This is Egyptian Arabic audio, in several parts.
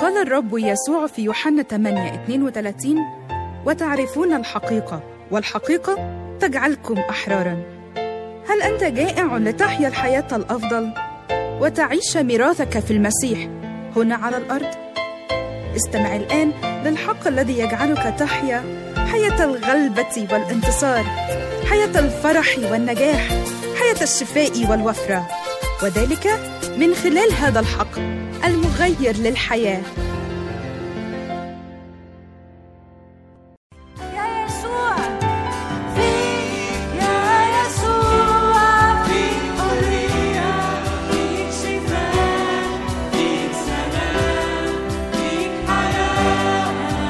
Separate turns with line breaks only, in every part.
قال الرب يسوع في يوحنا 8 32 وتعرفون الحقيقة والحقيقة تجعلكم أحرارا هل أنت جائع لتحيا الحياة الأفضل وتعيش ميراثك في المسيح هنا على الأرض؟ استمع الآن للحق الذي يجعلك تحيا حياة الغلبة والانتصار حياة الفرح والنجاح حياة الشفاء والوفرة وذلك من خلال هذا الحق المغير للحياه
يا يسوع فيك يا يسوع فيك حرية فيك شفاء فيك سلام فيك حياة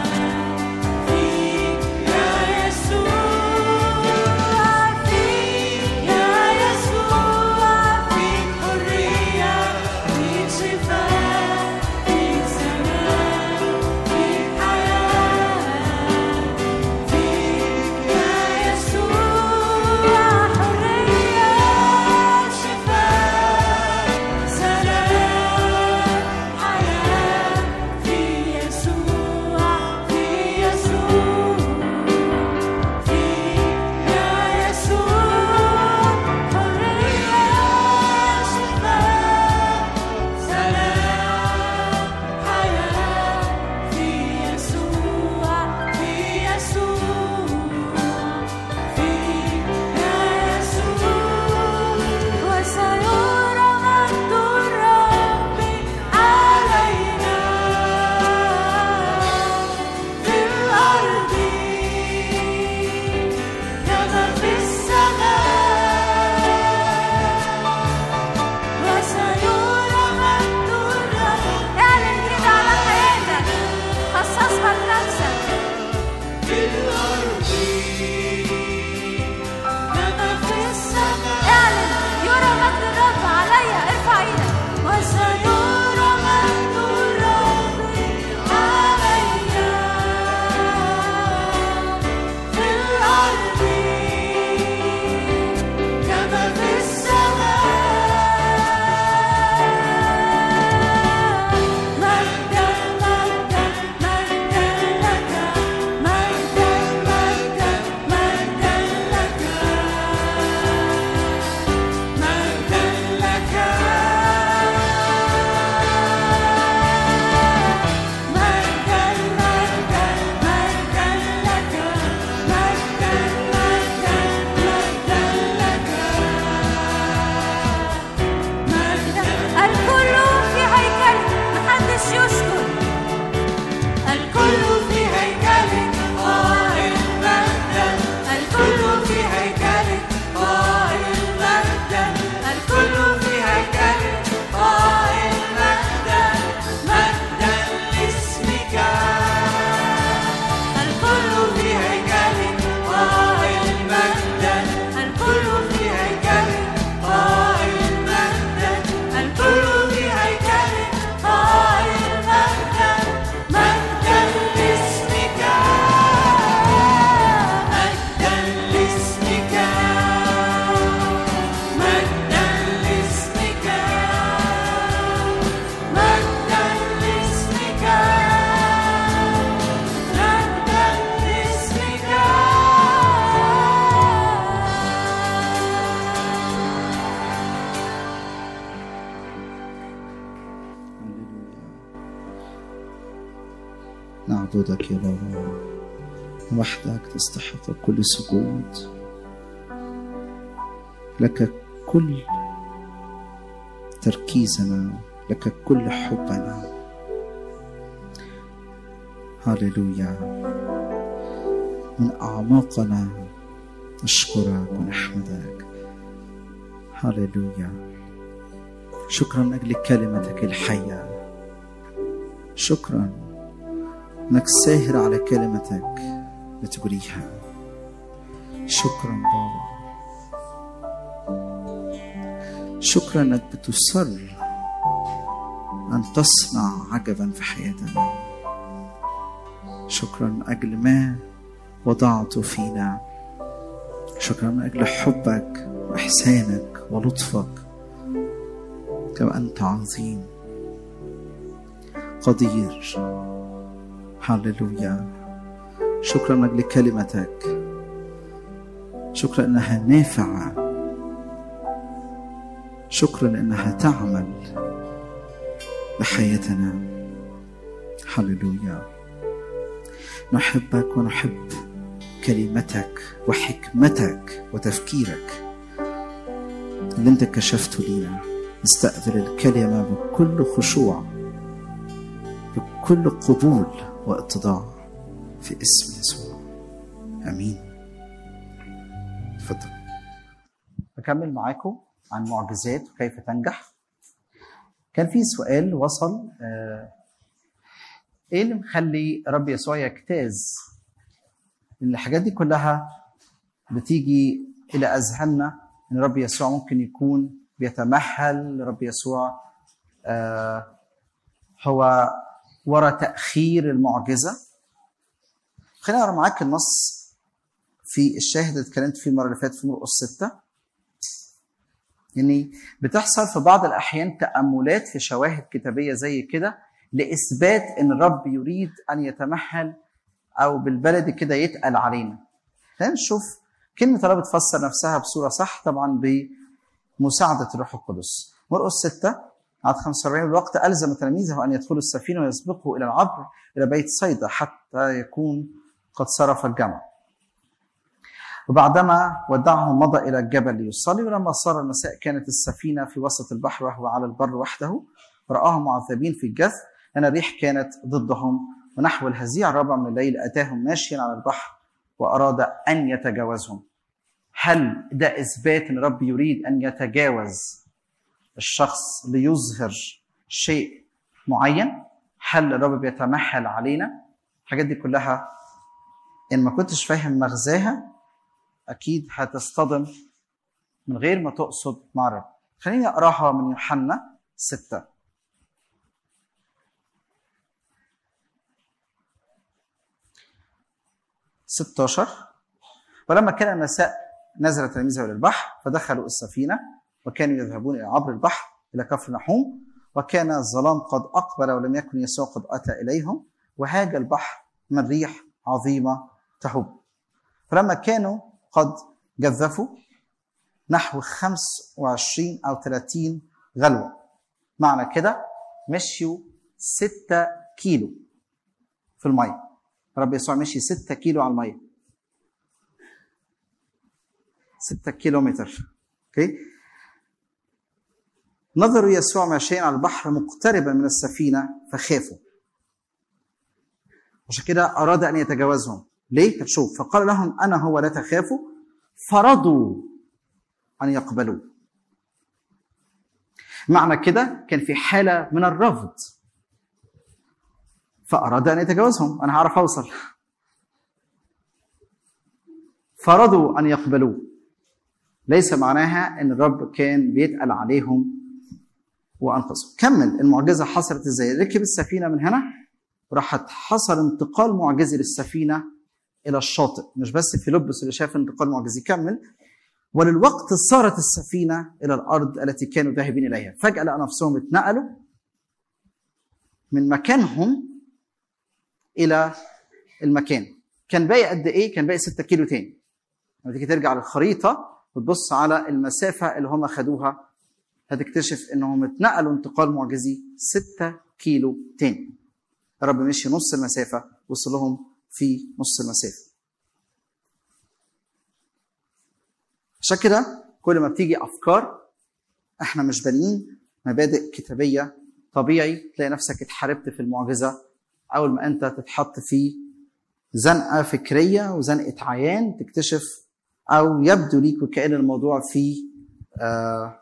فيك يا يسوع فيك يا يسوع فيك حرية فيك شفاء فيك سلام فيك حياة فيك يا يسوع حرية شفاء سلام حياة في يسوع في يسوع فيك يا يسوع حرية شفاء سلام حياة في يسوع في يسوع فيك يا يسوع وسيرى مجد الرب علينا في الأرض كما في السماء وسيرى مجد الرب اعلن كده على حياتك خصصها لنفسك في الأرض كما في السماء اعلن يرى مجد الرب عليا ارفع ايدك وسيرى مجد الرب عليا في الأرض كما في السماء مجدا مجدا مجدا لك مجدا مجدا مجدا لك مجدا لك مجدا مجدا مجدا لك مجدا مجدا مجدا لك مجدا الكل في هيكلك محدش يسكت الكل في هيكلك قائل مجدا الكل في هيكلك قائل مجدا الكل في هيكلك قائل مجدا مجدا لاسمك الكل في هيكلك قائل مجدا الكل في هيكلك قائل مجدا الكل في هيكلك قائل مجدا مجدا لاسمك مجدا لاسمك مجدا لاسمك مجدا لاسمك مجدا لاسمك
نعبدك يا بابا وحدك تستحق كل سجود لك كل تركيزنا لك كل حبنا هللويا من أعماقنا نشكرك ونحمدك هللويا شكرا من أجل كلمتك الحية شكرا انك ساهر على كلمتك لتجريها شكرا بابا شكرا انك بتصر ان تصنع عجبا في حياتنا شكرا من اجل ما وضعته فينا شكرا من اجل حبك واحسانك ولطفك كما انت عظيم قدير هللويا شكرا لك لكلمتك شكرا انها نافعه شكرا انها تعمل بحياتنا هللويا نحبك ونحب كلمتك وحكمتك وتفكيرك اللي انت كشفته لينا نستقبل الكلمه بكل خشوع بكل قبول واتضاع في اسم يسوع امين اتفضل بكمل معاكم عن معجزات وكيف تنجح كان في سؤال وصل آه، ايه اللي مخلي رب يسوع يجتاز ان الحاجات دي كلها بتيجي الى اذهاننا ان رب يسوع ممكن يكون بيتمهل رب يسوع آه، هو ورا تاخير المعجزه خليني اقرا معاك النص في الشاهد اللي اتكلمت فيه المره اللي فاتت في مرقس 6 يعني بتحصل في بعض الاحيان تاملات في شواهد كتابيه زي كده لاثبات ان الرب يريد ان يتمهل او بالبلدي كده يتقل علينا خلينا نشوف كلمه الله بتفسر نفسها بصوره صح طبعا بمساعده الروح القدس مرقس 6 عدد 45 الوقت الزم تلاميذه ان يدخلوا السفينه ويسبقوا الى العبر الى بيت صيدا حتى يكون قد صرف الجمع وبعدما ودعهم مضى إلى الجبل ليصلي ولما صار المساء كانت السفينة في وسط البحر وهو على البر وحده رآهم معذبين في الجث لأن الريح كانت ضدهم ونحو الهزيع الرابع من الليل أتاهم ماشيا على البحر وأراد أن يتجاوزهم هل ده إثبات أن الرب يريد أن يتجاوز الشخص ليظهر شيء معين هل الرب بيتمهل علينا الحاجات دي كلها إن ما كنتش فاهم مغزاها اكيد هتصطدم من غير ما تقصد مع الرب خليني اقراها من يوحنا ستة ستاشر ولما كان المساء نزل تلاميذه الى البحر فدخلوا السفينه وكانوا يذهبون الى عبر البحر الى كفر نحوم وكان الظلام قد اقبل ولم يكن يسوع قد اتى اليهم وهاج البحر من ريح عظيمه تهب فلما كانوا قد جذفوا نحو 25 أو 30 غلوة معنى كده مشيوا 6 كيلو في المية رب يسوع مشي 6 كيلو على المية 6 كيلو متر اوكي نظروا يسوع ماشيا على البحر مقتربا من السفينة فخافوا عشان كده أراد أن يتجاوزهم ليه؟ هتشوف فقال لهم انا هو لا تخافوا فرضوا ان يقبلوا معنى كده كان في حاله من الرفض فاراد ان يتجاوزهم انا هعرف اوصل فرضوا ان يقبلوه ليس معناها ان الرب كان بيتقل عليهم وانقذهم كمل المعجزه حصلت ازاي ركب السفينه من هنا وراحت حصل انتقال معجزي للسفينه الى الشاطئ مش بس فيلبس اللي شاف انتقال معجزي كمل وللوقت صارت السفينه الى الارض التي كانوا ذاهبين اليها فجاه لقى نفسهم اتنقلوا من مكانهم الى المكان كان باقي قد ايه كان باقي 6 كيلو تاني لما تيجي ترجع للخريطه وتبص على المسافه اللي هم خدوها هتكتشف انهم اتنقلوا انتقال معجزي 6 كيلو تاني الرب مشي نص المسافه وصل لهم في نص المسافه عشان كده كل ما بتيجي افكار احنا مش بانيين مبادئ كتابيه طبيعي تلاقي نفسك اتحاربت في المعجزه اول ما انت تتحط في زنقه فكريه وزنقه عيان تكتشف او يبدو ليك وكأن الموضوع فيه آه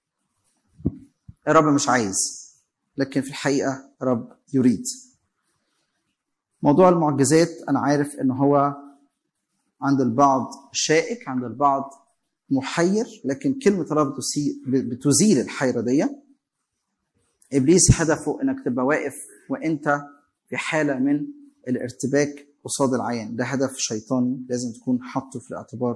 الرب مش عايز لكن في الحقيقه رب يريد موضوع المعجزات انا عارف ان هو عند البعض شائك عند البعض محير لكن كلمه الله بتزيل الحيره دي ابليس هدفه انك تبقى واقف وانت في حاله من الارتباك قصاد العيان ده هدف شيطاني لازم تكون حاطه في الاعتبار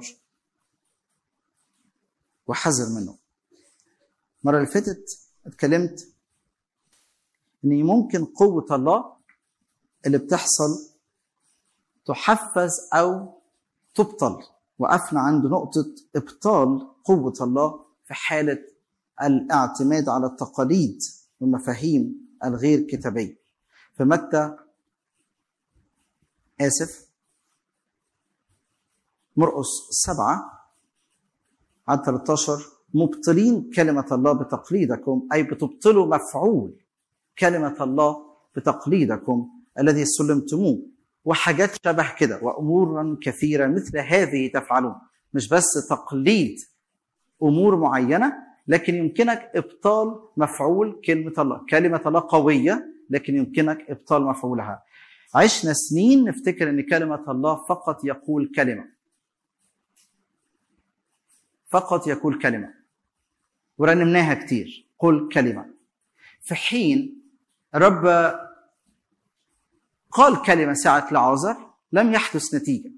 وحذر منه المره اللي فاتت اتكلمت ان ممكن قوه الله اللي بتحصل تحفز او تبطل وقفنا عند نقطه ابطال قوه الله في حاله الاعتماد على التقاليد والمفاهيم الغير كتابيه في متى اسف مرقس سبعة عدد 13 مبطلين كلمة الله بتقليدكم أي بتبطلوا مفعول كلمة الله بتقليدكم الذي سلمتموه وحاجات شبه كده وأمورا كثيرة مثل هذه تفعلون مش بس تقليد أمور معينة لكن يمكنك إبطال مفعول كلمة الله كلمة الله قوية لكن يمكنك إبطال مفعولها عشنا سنين نفتكر أن كلمة الله فقط يقول كلمة فقط يقول كلمة ورنمناها كتير قل كلمة في حين رب قال كلمة ساعة لعازر لم يحدث نتيجة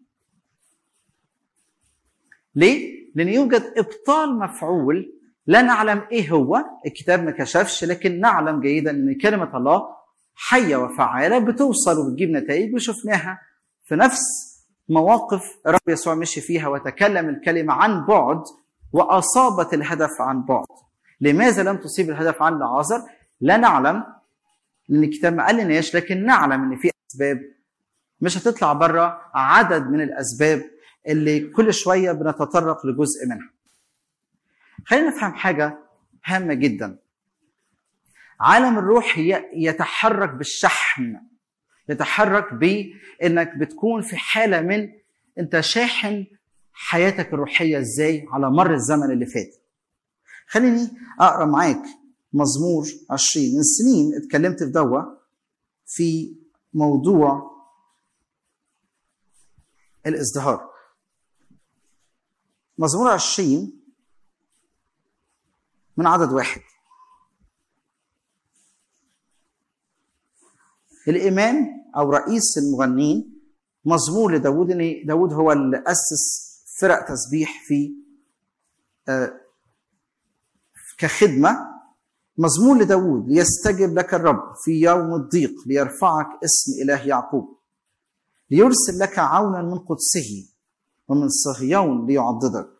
ليه؟ لأن يوجد إبطال مفعول لا نعلم إيه هو الكتاب ما كشفش لكن نعلم جيدا أن كلمة الله حية وفعالة بتوصل وبتجيب نتائج وشفناها في نفس مواقف رب يسوع مشي فيها وتكلم الكلمة عن بعد وأصابت الهدف عن بعد لماذا لم تصيب الهدف عن لعازر لا نعلم لأن الكتاب ما قالناش لكن نعلم أن في أسباب مش هتطلع بره عدد من الأسباب اللي كل شوية بنتطرق لجزء منها خلينا نفهم حاجة هامة جدا عالم الروح يتحرك بالشحن يتحرك بانك بتكون في حاله من انت شاحن حياتك الروحيه ازاي على مر الزمن اللي فات خليني اقرا معاك مزمور 20 من سنين اتكلمت في دوا في موضوع الازدهار مزمور 20 من عدد واحد الإمام أو رئيس المغنين مزمور لداود إن داود هو اللي أسس فرق تسبيح في آه كخدمة مزمور لداود ليستجب لك الرب في يوم الضيق ليرفعك اسم إله يعقوب ليرسل لك عونا من قدسه ومن صهيون ليعضدك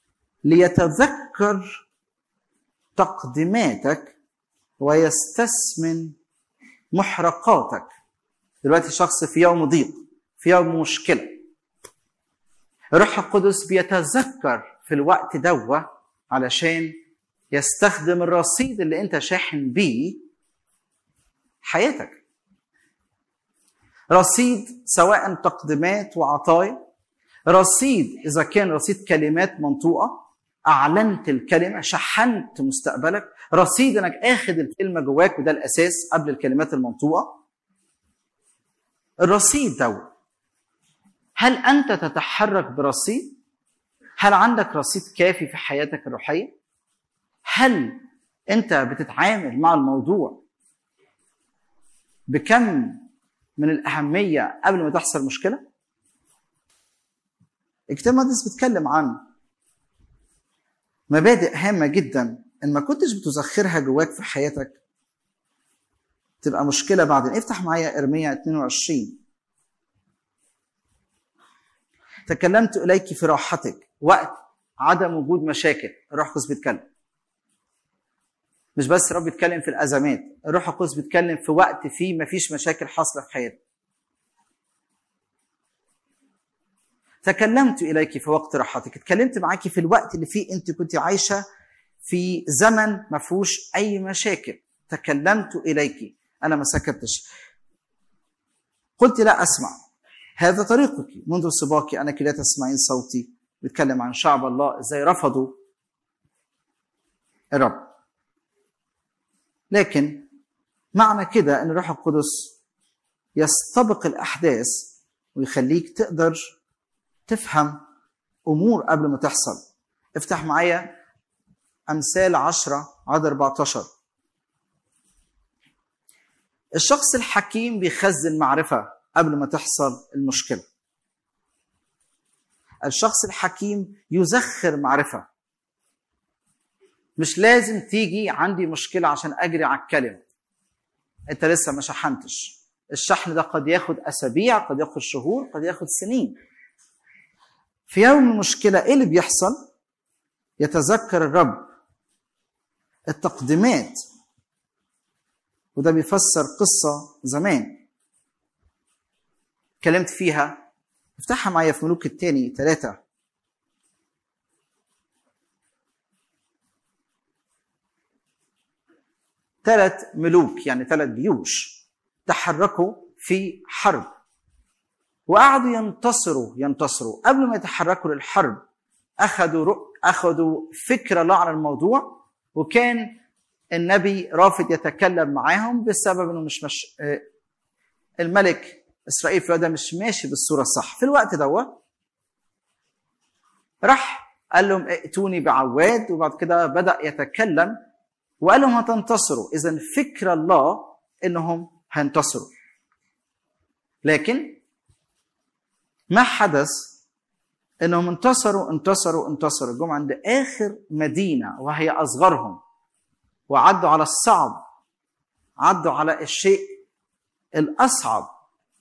ليتذكر تقدماتك ويستثمن محرقاتك دلوقتي شخص في يوم ضيق في يوم مشكلة الروح القدس بيتذكر في الوقت دوا علشان يستخدم الرصيد اللي انت شاحن بيه حياتك رصيد سواء تقديمات وعطايا رصيد اذا كان رصيد كلمات منطوقه اعلنت الكلمه شحنت مستقبلك رصيد انك اخد الكلمه جواك وده الاساس قبل الكلمات المنطوقه الرصيد ده هل انت تتحرك برصيد هل عندك رصيد كافي في حياتك الروحيه هل انت بتتعامل مع الموضوع بكم من الاهميه قبل ما تحصل مشكله الكتاب المقدس بيتكلم عن مبادئ هامه جدا ان ما كنتش بتذخرها جواك في حياتك تبقى مشكله بعدين افتح معايا ارميا 22 تكلمت اليك في راحتك وقت عدم وجود مشاكل الروح القدس بيتكلم مش بس الرب بيتكلم في الازمات الروح القدس بيتكلم في وقت فيه مفيش مشاكل حاصله في حياتك تكلمت اليك في وقت راحتك اتكلمت معاكي في الوقت اللي فيه انت كنت عايشه في زمن ما فيهوش اي مشاكل تكلمت اليك انا ما سكتش قلت لا اسمع هذا طريقك منذ سباك انك لا تسمعين صوتي بيتكلم عن شعب الله ازاي رفضوا الرب لكن معنى كده ان الروح القدس يستبق الاحداث ويخليك تقدر تفهم امور قبل ما تحصل افتح معايا امثال عشرة عدد 14 الشخص الحكيم بيخزن معرفة قبل ما تحصل المشكلة الشخص الحكيم يزخر معرفة مش لازم تيجي عندي مشكلة عشان أجري على الكلمة انت لسه ما شحنتش الشحن ده قد ياخد اسابيع قد ياخد شهور قد ياخد سنين في يوم المشكله ايه اللي بيحصل يتذكر الرب التقديمات وده بيفسر قصه زمان اتكلمت فيها افتحها معايا في ملوك الثاني ثلاثة ثلاث ملوك يعني ثلاث جيوش تحركوا في حرب وقعدوا ينتصروا ينتصروا قبل ما يتحركوا للحرب اخذوا رؤ... اخذوا فكره لا عن الموضوع وكان النبي رافض يتكلم معاهم بسبب انه مش مش آه، الملك اسرائيل في الوقت ده مش ماشي بالصوره الصح في الوقت دوت راح قال لهم ائتوني بعواد وبعد كده بدا يتكلم وقال لهم هتنتصروا اذا فكر الله انهم هينتصروا لكن ما حدث انهم انتصروا انتصروا انتصروا جم عند اخر مدينه وهي اصغرهم وعدوا على الصعب عدوا على الشيء الاصعب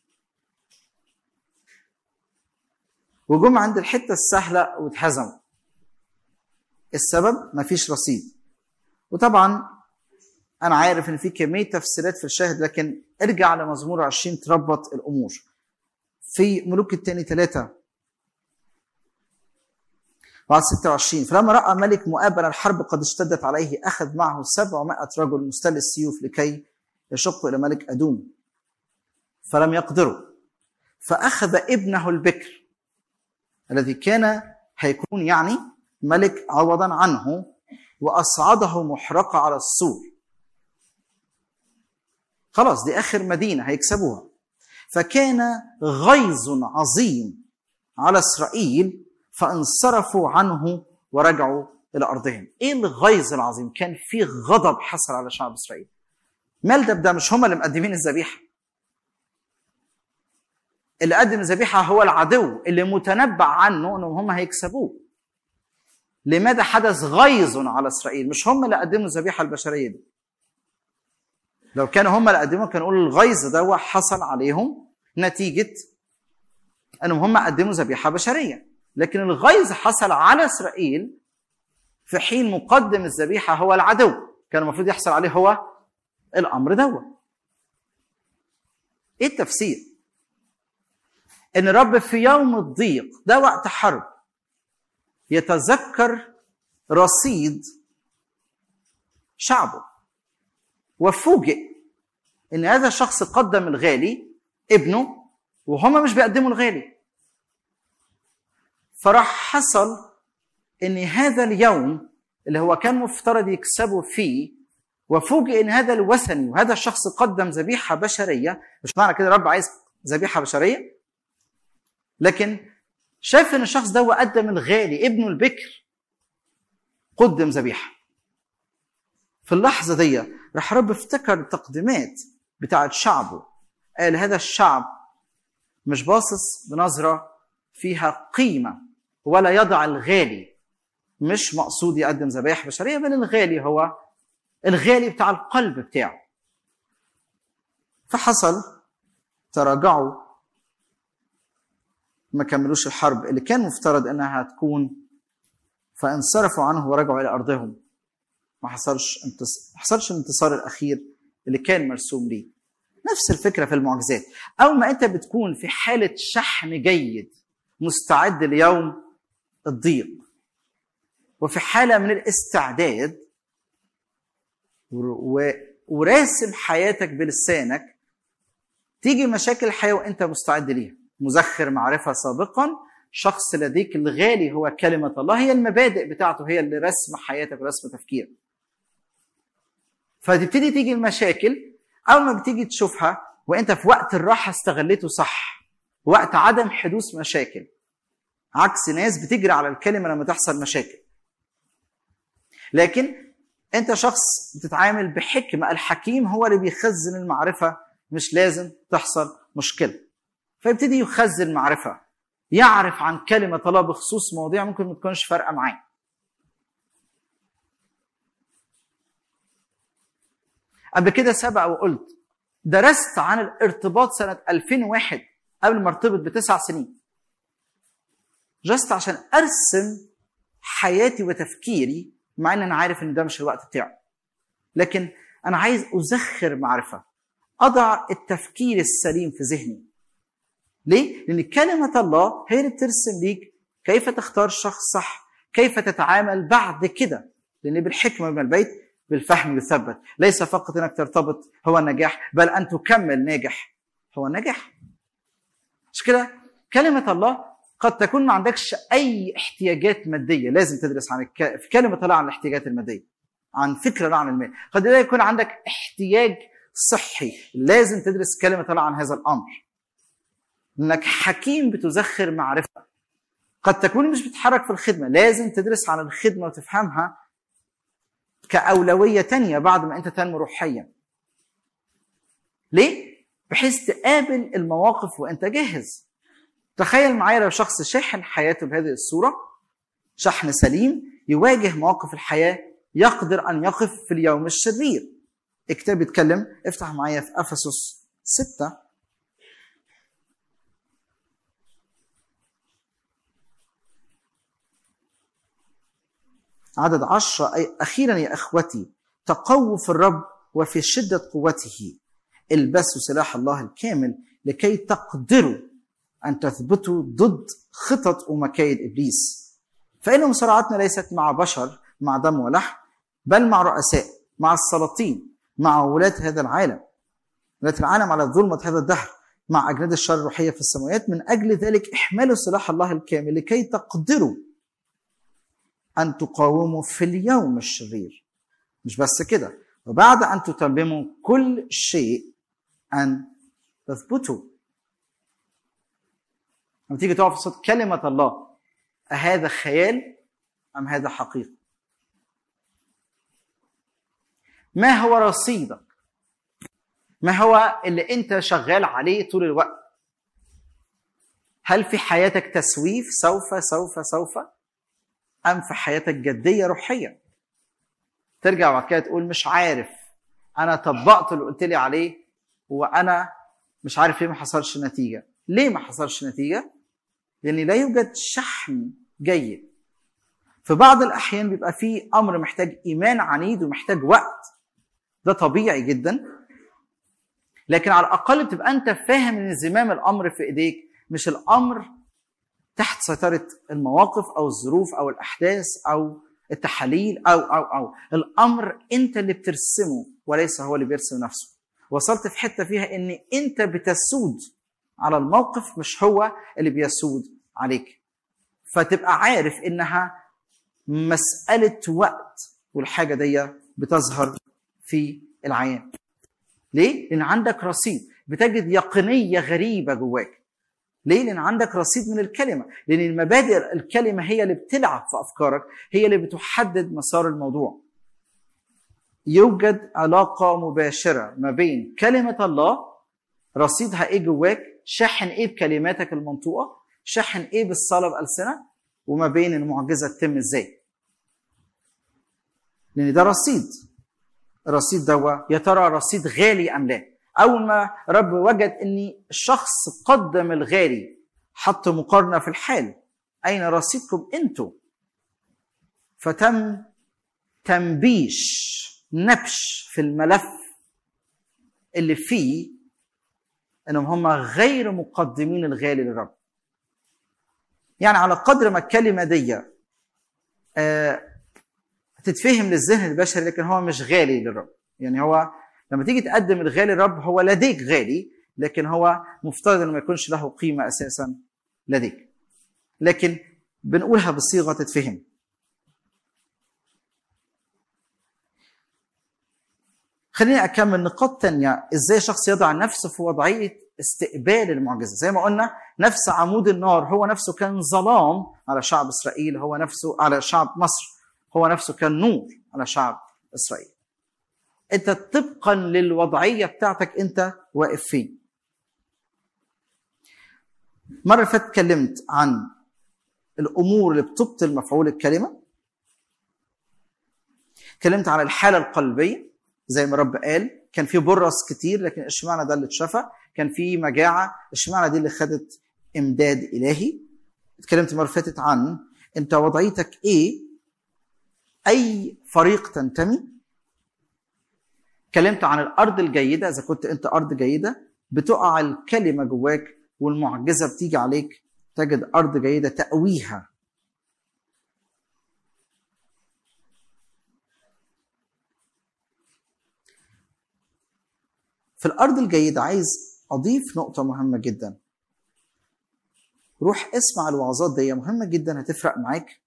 وجم عند الحته السهله واتهزموا السبب مفيش رصيد وطبعا انا عارف ان في كميه تفسيرات في الشاهد لكن ارجع لمزمور 20 تربط الامور في ملوك الثاني ثلاثة بعد 26 فلما راى ملك مؤاب ان الحرب قد اشتدت عليه اخذ معه 700 رجل مستل السيوف لكي يشقوا الى ملك ادوم فلم يقدروا فاخذ ابنه البكر الذي كان هيكون يعني ملك عوضا عنه واصعده محرقه على السور خلاص دي اخر مدينه هيكسبوها فكان غيظ عظيم على اسرائيل فانصرفوا عنه ورجعوا الى ارضهم ايه الغيظ العظيم كان في غضب حصل على شعب اسرائيل ملدب ده مش هم اللي مقدمين الذبيحه اللي قدم الذبيحه هو العدو اللي متنبأ عنه انهم هم هيكسبوه لماذا حدث غيظ على اسرائيل مش هم اللي قدموا الذبيحه البشريه دي لو كانوا هم اللي قدموا كانوا يقولوا الغيظ ده حصل عليهم نتيجه انهم هم قدموا ذبيحه بشريه لكن الغيظ حصل على اسرائيل في حين مقدم الذبيحه هو العدو كان المفروض يحصل عليه هو الامر دوت ايه التفسير ان الرب في يوم الضيق ده وقت حرب يتذكر رصيد شعبه وفوجئ ان هذا الشخص قدم الغالي ابنه وهما مش بيقدموا الغالي فراح حصل ان هذا اليوم اللي هو كان مفترض يكسبوا فيه وفوجئ ان هذا الوثني وهذا الشخص قدم ذبيحه بشريه مش معنى كده الرب عايز ذبيحه بشريه لكن شاف ان الشخص ده قدم الغالي ابنه البكر قدم ذبيحه في اللحظه دي راح رب افتكر التقديمات بتاعت شعبه قال هذا الشعب مش باصص بنظره فيها قيمه ولا يضع الغالي مش مقصود يقدم ذبائح بشريه بل الغالي هو الغالي بتاع القلب بتاعه فحصل تراجعوا ما كملوش الحرب اللي كان مفترض انها هتكون فانصرفوا عنه ورجعوا الى ارضهم ما حصلش انتص... ما حصلش الانتصار الاخير اللي كان مرسوم ليه نفس الفكره في المعجزات اول ما انت بتكون في حاله شحن جيد مستعد ليوم الضيق وفي حاله من الاستعداد و... وراسم حياتك بلسانك تيجي مشاكل الحياه وانت مستعد ليها مزخر معرفه سابقا شخص لديك الغالي هو كلمه الله هي المبادئ بتاعته هي اللي رسم حياتك ورسم تفكيرك فتبتدي تيجي المشاكل اول ما بتيجي تشوفها وانت في وقت الراحه استغليته صح وقت عدم حدوث مشاكل عكس ناس بتجري على الكلمه لما تحصل مشاكل لكن انت شخص بتتعامل بحكمه الحكيم هو اللي بيخزن المعرفه مش لازم تحصل مشكله فيبتدي يخزن معرفه يعرف عن كلمه الله بخصوص مواضيع ممكن ما تكونش فارقه معاه قبل كده سبق وقلت درست عن الارتباط سنه 2001 قبل ما ارتبط بتسع سنين جست عشان ارسم حياتي وتفكيري مع ان انا عارف ان ده مش الوقت بتاعه لكن انا عايز ازخر معرفه اضع التفكير السليم في ذهني ليه؟ لان كلمه الله هي اللي بترسم ليك كيف تختار شخص صح كيف تتعامل بعد كده لان بالحكمه من البيت بالفهم يثبت ليس فقط انك ترتبط هو النجاح بل ان تكمل ناجح هو النجاح مش كده كلمه الله قد تكون ما عندكش اي احتياجات ماديه لازم تدرس عن الك... في كلمه الله عن الاحتياجات الماديه عن فكره الله عن المال قد لا يكون عندك احتياج صحي لازم تدرس كلمه الله عن هذا الامر انك حكيم بتزخر معرفه قد تكون مش بتتحرك في الخدمه لازم تدرس عن الخدمه وتفهمها كأولوية تانية بعد ما أنت تنمو روحيا ليه؟ بحيث تقابل المواقف وأنت جاهز تخيل معايا لو شخص شاحن حياته بهذه الصورة شحن سليم يواجه مواقف الحياة يقدر أن يقف في اليوم الشرير الكتاب بيتكلم افتح معايا في أفسس ستة عدد عشرة أي أخيرا يا أخوتي تقووا في الرب وفي شدة قوته البسوا سلاح الله الكامل لكي تقدروا أن تثبتوا ضد خطط ومكايد إبليس فإن مصارعتنا ليست مع بشر مع دم ولحم بل مع رؤساء مع السلاطين مع ولاة هذا العالم ولاة العالم على ظلمة هذا الدهر مع أجناد الشر الروحية في السماوات من أجل ذلك احملوا سلاح الله الكامل لكي تقدروا أن تقاوموا في اليوم الشرير مش بس كده وبعد أن تتمموا كل شيء أن تثبتوا لما تيجي تقف في صوت كلمة الله أهذا خيال أم هذا حقيقة ما هو رصيدك ما هو اللي أنت شغال عليه طول الوقت هل في حياتك تسويف سوف سوف سوف أم في حياتك جدية روحية ترجع بعد كده تقول مش عارف أنا طبقت اللي قلت لي عليه وأنا مش عارف ليه ما حصلش نتيجة ليه ما حصلش نتيجة؟ لأن لا يوجد شحن جيد في بعض الأحيان بيبقى فيه أمر محتاج إيمان عنيد ومحتاج وقت ده طبيعي جدا لكن على الأقل بتبقى أنت فاهم إن زمام الأمر في إيديك مش الأمر تحت سيطرة المواقف أو الظروف أو الأحداث أو التحاليل أو أو أو الأمر أنت اللي بترسمه وليس هو اللي بيرسم نفسه وصلت في حتة فيها إن أنت بتسود على الموقف مش هو اللي بيسود عليك فتبقى عارف إنها مسألة وقت والحاجة دي بتظهر في العيان ليه؟ لأن عندك رصيد بتجد يقينية غريبة جواك ليه؟ لأن عندك رصيد من الكلمة، لأن المبادئ الكلمة هي اللي بتلعب في أفكارك، هي اللي بتحدد مسار الموضوع. يوجد علاقة مباشرة ما بين كلمة الله رصيدها إيه جواك، شاحن إيه بكلماتك المنطوقة، شاحن إيه بالصلاة بألسنة، وما بين المعجزة تتم إزاي. لأن ده رصيد. الرصيد ده يا ترى رصيد غالي أم لا؟ اول ما رب وجد ان الشخص قدم الغالي حط مقارنه في الحال اين رصيدكم انتم فتم تنبيش نبش في الملف اللي فيه انهم هم غير مقدمين الغالي للرب يعني على قدر ما الكلمه دي آه تتفهم للذهن البشري لكن هو مش غالي للرب يعني هو لما تيجي تقدم الغالي للرب هو لديك غالي لكن هو مفترض انه ما يكونش له قيمه اساسا لديك لكن بنقولها بصيغه تتفهم خليني اكمل نقاط تانية ازاي شخص يضع نفسه في وضعيه استقبال المعجزه زي ما قلنا نفس عمود النار هو نفسه كان ظلام على شعب اسرائيل هو نفسه على شعب مصر هو نفسه كان نور على شعب اسرائيل انت طبقا للوضعيه بتاعتك انت واقف فين مره اللي فاتت اتكلمت عن الامور اللي بتبطل مفعول الكلمه اتكلمت عن الحاله القلبيه زي ما الرب قال كان في برص كتير لكن اشمعنى ده اللي اتشفى كان في مجاعه اشمعنى دي اللي خدت امداد الهي اتكلمت المره اللي فاتت عن انت وضعيتك ايه اي فريق تنتمي اتكلمت عن الارض الجيده اذا كنت انت ارض جيده بتقع الكلمه جواك والمعجزه بتيجي عليك تجد ارض جيده تقويها في الارض الجيده عايز اضيف نقطه مهمه جدا روح اسمع الوعظات دي مهمه جدا هتفرق معاك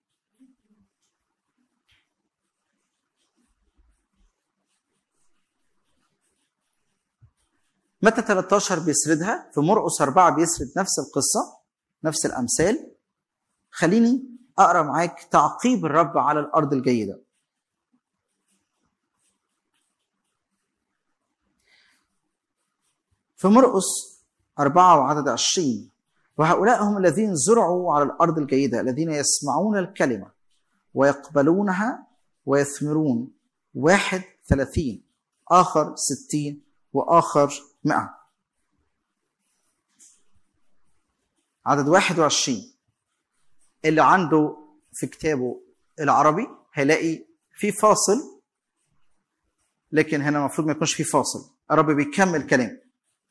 متى 13 بيسردها في مرقس 4 بيسرد نفس القصة نفس الأمثال خليني أقرأ معاك تعقيب الرب على الأرض الجيدة في مرقس أربعة وعدد عشرين وهؤلاء هم الذين زرعوا على الأرض الجيدة الذين يسمعون الكلمة ويقبلونها ويثمرون واحد ثلاثين آخر ستين وآخر مئة عدد واحد وعشرين اللي عنده في كتابه العربي هيلاقي في فاصل لكن هنا المفروض ما يكونش في فاصل الرب بيكمل كلام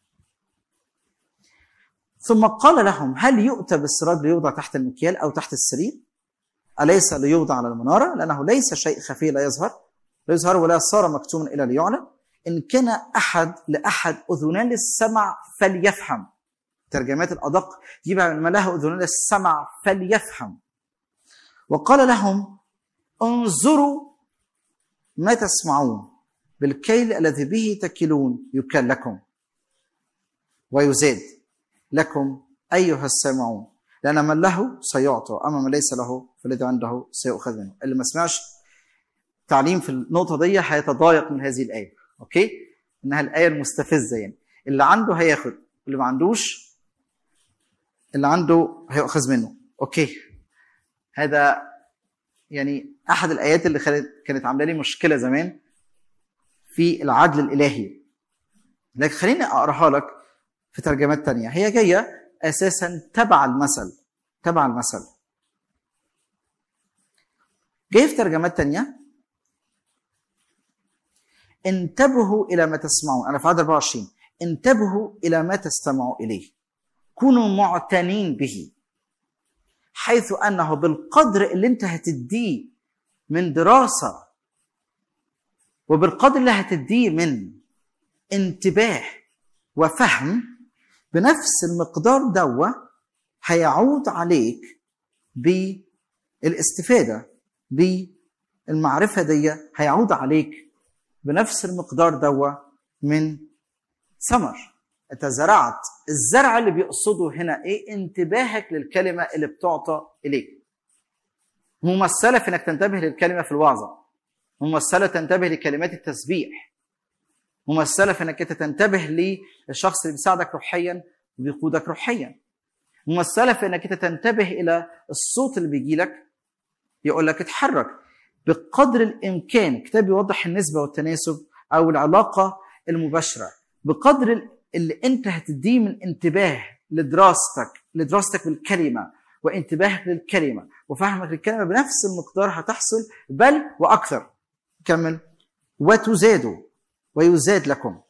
ثم قال لهم هل يؤتى بالسراج ليوضع تحت المكيال او تحت السرير؟ اليس ليوضع على المناره؟ لانه ليس شيء خفي لا يظهر لا يظهر ولا صار مكتوما الى ليعلن ان كان احد لاحد اذنان للسمع فليفهم. ترجمات الادق يبقى من له اذنان للسمع فليفهم. وقال لهم انظروا ما تسمعون بالكيل الذي به تكلون يكل لكم ويزاد لكم أيها السامعون لأن من له سيعطى أما من ليس له فالذي عنده سيؤخذ منه اللي ما سمعش تعليم في النقطة دي هيتضايق من هذه الآية أوكي إنها الآية المستفزة يعني اللي عنده هياخد اللي ما عندوش اللي عنده هيؤخذ منه أوكي هذا يعني أحد الآيات اللي خلت كانت عاملة لي مشكلة زمان في العدل الإلهي لكن خليني أقراها لك في ترجمات تانية هي جاية أساسا تبع المثل تبع المثل جاي في ترجمات تانية انتبهوا إلى ما تسمعون أنا في عدد 24 انتبهوا إلى ما تستمعوا إليه كونوا معتنين به حيث أنه بالقدر اللي أنت هتديه من دراسة وبالقدر اللي هتديه من انتباه وفهم بنفس المقدار دوا هيعود عليك بالاستفاده بالمعرفه دي هيعود عليك بنفس المقدار دوا من ثمر انت زرعت الزرع اللي بيقصده هنا ايه انتباهك للكلمه اللي بتعطى اليك ممثله في انك تنتبه للكلمه في الوعظه ممثله تنتبه لكلمات التسبيح ممثله في انك انت تنتبه للشخص اللي بيساعدك روحيا وبيقودك روحيا ممثله في انك انت تنتبه الى الصوت اللي بيجي لك يقول لك اتحرك بقدر الامكان الكتاب بيوضح النسبه والتناسب او العلاقه المباشره بقدر اللي انت هتديه من انتباه لدراستك لدراستك بالكلمه وانتباهك للكلمه وفهمك للكلمه بنفس المقدار هتحصل بل واكثر كمل وتزادوا ويزاد لكم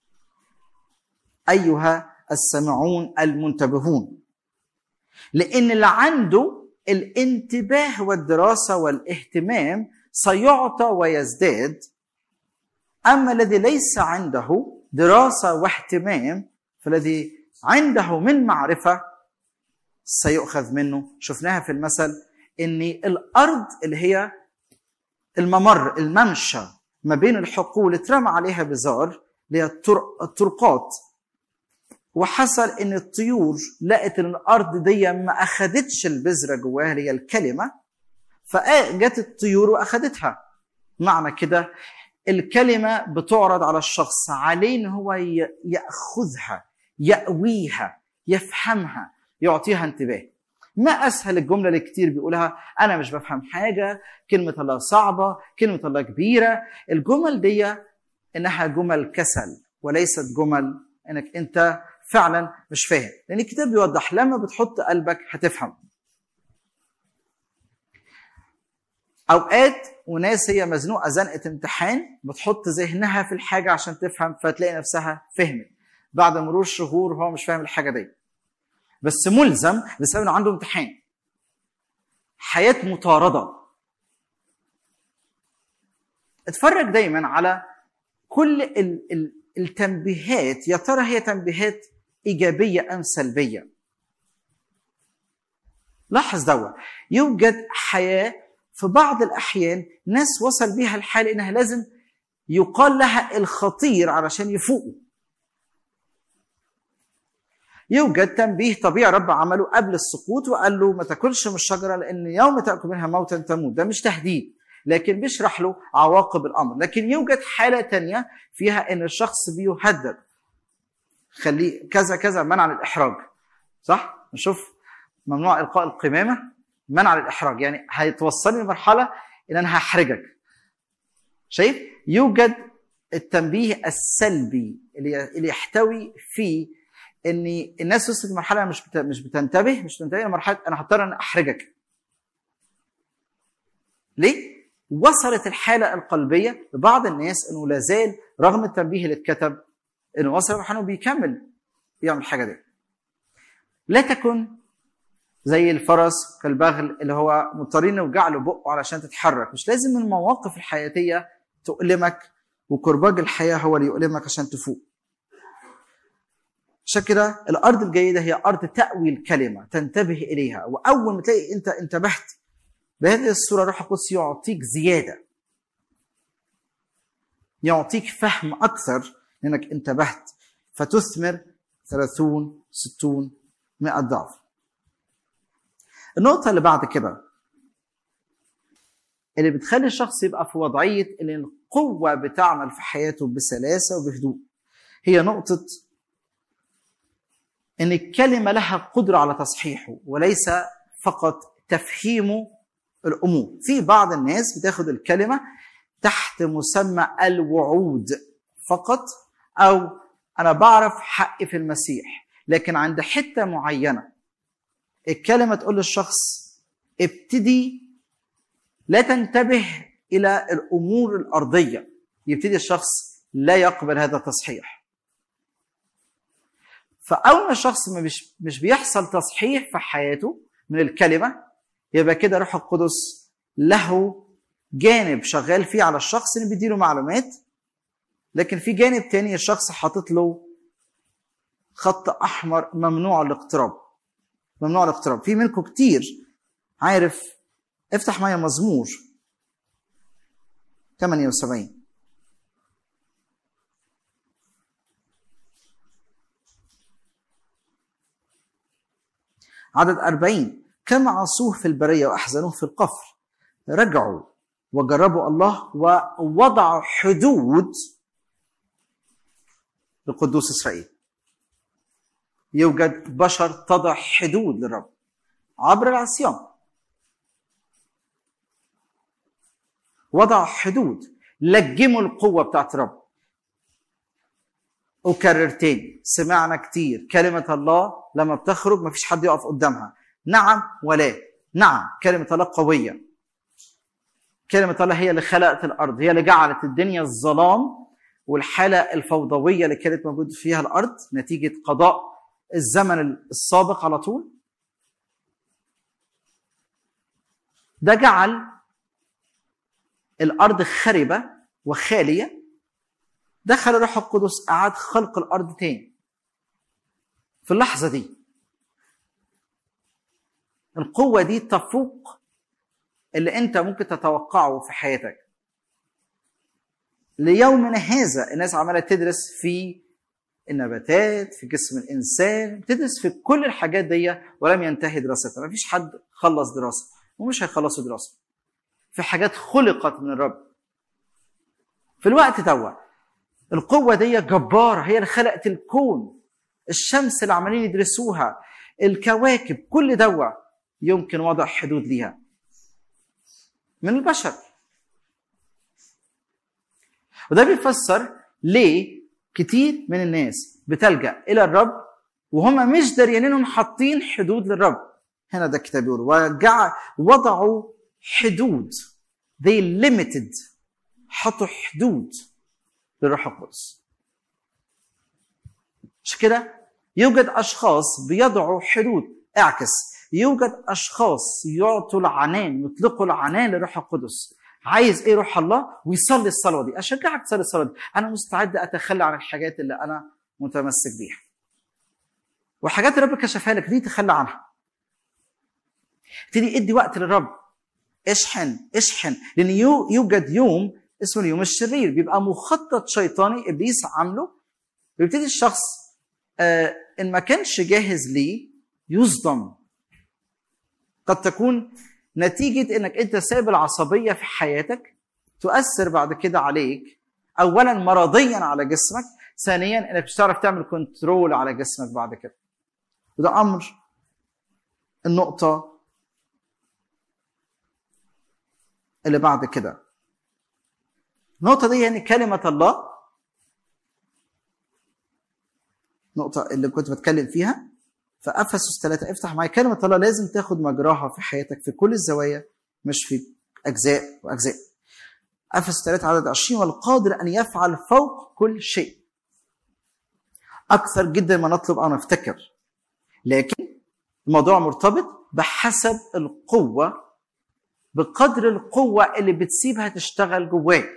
ايها السامعون المنتبهون لان اللي عنده الانتباه والدراسه والاهتمام سيعطى ويزداد اما الذي ليس عنده دراسه واهتمام فالذي عنده من معرفه سيؤخذ منه شفناها في المثل ان الارض اللي هي الممر الممشى ما بين الحقول اترمى عليها بزار اللي هي الطرقات وحصل ان الطيور لقت ان الارض دي ما اخدتش البذره جواها اللي هي الكلمه فجت الطيور واخدتها معنى كده الكلمه بتعرض على الشخص عليه ان هو ياخذها ياويها يفهمها يعطيها انتباه ما اسهل الجمله اللي كتير بيقولها انا مش بفهم حاجه كلمه الله صعبه كلمه الله كبيره الجمل دي انها جمل كسل وليست جمل انك انت فعلا مش فاهم لان الكتاب بيوضح لما بتحط قلبك هتفهم اوقات وناس هي مزنوقه زنقه امتحان بتحط ذهنها في الحاجه عشان تفهم فتلاقي نفسها فهمت بعد مرور شهور هو مش فاهم الحاجه دي بس ملزم بسبب انه عنده امتحان حياه مطارده اتفرج دايما على كل ال- ال- التنبيهات يا ترى هي تنبيهات ايجابيه ام سلبيه لاحظ دوا يوجد حياه في بعض الاحيان ناس وصل بيها الحال انها لازم يقال لها الخطير علشان يفوقوا يوجد تنبيه طبيعي رب عمله قبل السقوط وقال له ما تاكلش من الشجره لان يوم تاكل منها موتا تموت ده مش تهديد لكن بيشرح له عواقب الامر لكن يوجد حاله تانية فيها ان الشخص بيهدد خليه كذا كذا منع للاحراج صح نشوف ممنوع القاء القمامه منع للاحراج يعني هيتوصلني لمرحله ان انا هحرجك شايف يوجد التنبيه السلبي اللي اللي يحتوي في ان الناس وصلت لمرحله مش بت- مش بتنتبه مش بتنتبه لمرحله انا هضطر ان احرجك ليه؟ وصلت الحالة القلبية لبعض الناس انه لا زال رغم التنبيه اللي اتكتب انه وصل لمرحلة انه بيكمل يعمل الحاجة دي. لا تكن زي الفرس كالبغل اللي هو مضطرين نوجع له بقه علشان تتحرك، مش لازم المواقف الحياتية تؤلمك وكرباج الحياة هو اللي يؤلمك عشان تفوق. عشان كده الارض الجيده هي ارض تاوي الكلمه تنتبه اليها واول ما تلاقي انت انتبهت بهذه الصوره روح القدس يعطيك زياده يعطيك فهم اكثر لانك انتبهت فتثمر 30 60 100 ضعف النقطة اللي بعد كده اللي بتخلي الشخص يبقى في وضعية ان القوة بتعمل في حياته بسلاسة وبهدوء هي نقطة ان الكلمه لها قدره على تصحيحه وليس فقط تفهيمه الامور في بعض الناس بتاخد الكلمه تحت مسمى الوعود فقط او انا بعرف حقي في المسيح لكن عند حته معينه الكلمه تقول للشخص ابتدي لا تنتبه الى الامور الارضيه يبتدي الشخص لا يقبل هذا التصحيح فاول ما الشخص ما مش مش بيحصل تصحيح في حياته من الكلمه يبقى كده روح القدس له جانب شغال فيه على الشخص اللي بيديله معلومات لكن في جانب تاني الشخص حاطط له خط احمر ممنوع الاقتراب ممنوع الاقتراب في منكم كتير عارف افتح معايا مزمور 78 عدد أربعين كما عصوه في البرية وأحزنوه في القفر رجعوا وجربوا الله ووضعوا حدود لقدوس إسرائيل يوجد بشر تضع حدود للرب عبر العصيان وضع حدود لجموا القوة بتاعت الرب أكرر تاني سمعنا كتير كلمة الله لما بتخرج مفيش حد يقف قدامها نعم ولا نعم كلمة الله قوية كلمة الله هي اللي خلقت الأرض هي اللي جعلت الدنيا الظلام والحالة الفوضوية اللي كانت موجودة فيها الأرض نتيجة قضاء الزمن السابق على طول ده جعل الأرض خربة وخالية دخل الروح القدس أعاد خلق الأرض تاني في اللحظة دي القوة دي تفوق اللي أنت ممكن تتوقعه في حياتك ليومنا هذا الناس عمالة تدرس في النباتات في جسم الإنسان بتدرس في كل الحاجات دي ولم ينتهي دراستها مفيش حد خلص دراسة ومش هيخلصوا دراسة في حاجات خلقت من الرب في الوقت دوت القوة دي جبارة هي اللي خلقت الكون الشمس اللي عمالين يدرسوها الكواكب كل دوا يمكن وضع حدود ليها من البشر وده بيفسر ليه كتير من الناس بتلجا الى الرب وهم مش داريين انهم حاطين حدود للرب هنا ده الكتاب بيقول وجع وضعوا حدود they limited حطوا حدود للروح القدس عشان كده يوجد اشخاص بيضعوا حدود اعكس يوجد اشخاص يعطوا العنان يطلقوا العنان للروح القدس عايز ايه روح الله ويصلي الصلاه دي اشجعك تصلي الصلاه دي انا مستعد اتخلى عن الحاجات اللي انا متمسك بيها وحاجات الرب كشفها لك دي تخلى عنها ابتدي ادي وقت للرب اشحن اشحن لان يو يوجد يوم اسمه اليوم الشرير بيبقى مخطط شيطاني ابليس عامله بيبتدي الشخص آه ان ما كانش جاهز ليه يصدم قد تكون نتيجة انك انت سايب العصبية في حياتك تؤثر بعد كده عليك اولا مرضيا على جسمك ثانيا انك مش هتعرف تعمل كنترول على جسمك بعد كده وده امر النقطة اللي بعد كده النقطة دي يعني كلمة الله النقطة اللي كنت بتكلم فيها فأفسس ثلاثة افتح معايا كلمة الله لازم تاخد مجراها في حياتك في كل الزوايا مش في أجزاء وأجزاء أفسس ثلاثة عدد 20 والقادر أن يفعل فوق كل شيء أكثر جدا ما نطلب أو نفتكر لكن الموضوع مرتبط بحسب القوة بقدر القوة اللي بتسيبها تشتغل جواك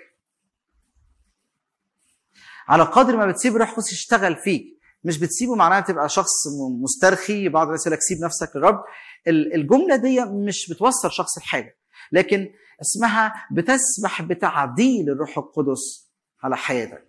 على قدر ما بتسيب روح القدس يشتغل فيك مش بتسيبه معناها تبقى شخص مسترخي بعض الناس يقول لك سيب نفسك للرب الجمله دي مش بتوصل شخص لحاجه لكن اسمها بتسمح بتعديل الروح القدس على حياتك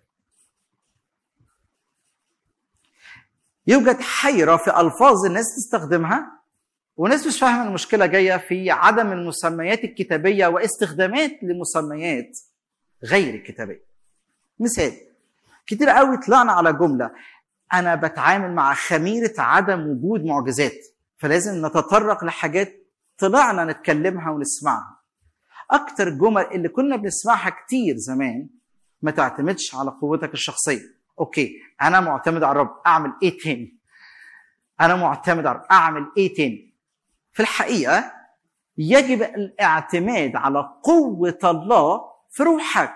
يوجد حيرة في ألفاظ الناس تستخدمها وناس مش فاهمة المشكلة جاية في عدم المسميات الكتابية واستخدامات لمسميات غير الكتابية مثال كتير قوي طلعنا على جملة أنا بتعامل مع خميرة عدم وجود معجزات فلازم نتطرق لحاجات طلعنا نتكلمها ونسمعها أكتر جمل اللي كنا بنسمعها كتير زمان ما تعتمدش على قوتك الشخصية أوكي أنا معتمد على الرب أعمل إيه تاني أنا معتمد على الرب أعمل إيه تاني في الحقيقة يجب الاعتماد على قوة الله في روحك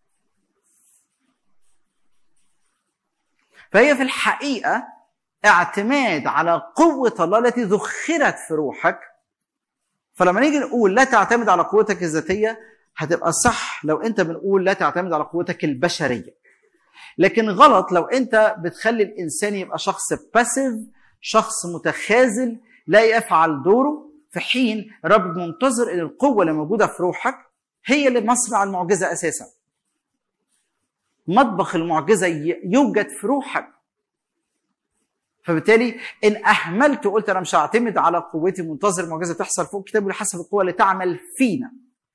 فهي في الحقيقة اعتماد على قوة الله التي ذخرت في روحك فلما نيجي نقول لا تعتمد على قوتك الذاتية هتبقى صح لو انت بنقول لا تعتمد على قوتك البشرية لكن غلط لو انت بتخلي الانسان يبقى شخص باسيف شخص متخاذل لا يفعل دوره في حين الرب منتظر ان القوه اللي موجوده في روحك هي اللي مصنع المعجزه اساسا مطبخ المعجزه يوجد في روحك فبالتالي ان اهملت وقلت انا مش هعتمد على قوتي منتظر المعجزه تحصل فوق كتابه حسب القوه اللي تعمل فينا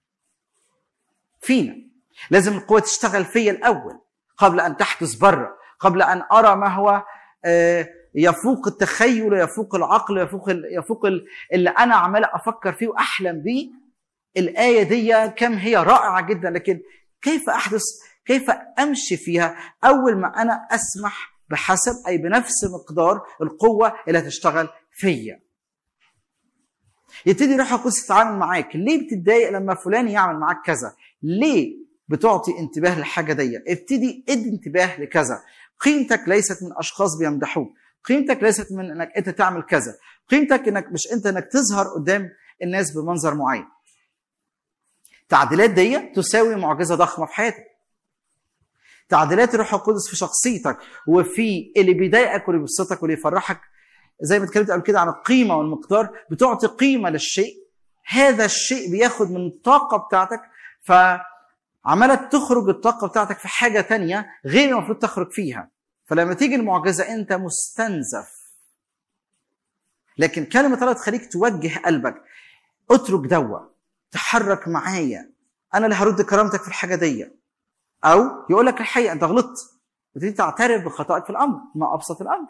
فينا لازم القوه تشتغل فيا الاول قبل ان تحدث بره قبل ان ارى ما هو يفوق التخيل يفوق العقل يفوق يفوق اللي انا عمال افكر فيه واحلم بيه الايه دي كم هي رائعه جدا لكن كيف احدث كيف امشي فيها اول ما انا اسمح بحسب اي بنفس مقدار القوه اللي هتشتغل فيا يبتدي روح القدس يتعامل معاك ليه بتتضايق لما فلان يعمل معاك كذا ليه بتعطي انتباه للحاجه دي ابتدي ادي انتباه لكذا قيمتك ليست من اشخاص بيمدحوك قيمتك ليست من انك انت تعمل كذا قيمتك انك مش انت انك تظهر قدام الناس بمنظر معين التعديلات دي تساوي معجزه ضخمه في حياتك تعديلات الروح القدس في شخصيتك وفي اللي بيضايقك واللي بيبسطك واللي يفرحك زي ما اتكلمت قبل كده عن القيمه والمقدار بتعطي قيمه للشيء هذا الشيء بياخد من الطاقه بتاعتك فعماله تخرج الطاقه بتاعتك في حاجه تانية غير المفروض تخرج فيها فلما تيجي المعجزه انت مستنزف لكن كلمه الله تخليك توجه قلبك اترك دوا تحرك معايا انا اللي هرد كرامتك في الحاجه دي او يقول لك الحقيقه انت غلطت وتبتدي تعترف بخطأك في الامر ما ابسط الامر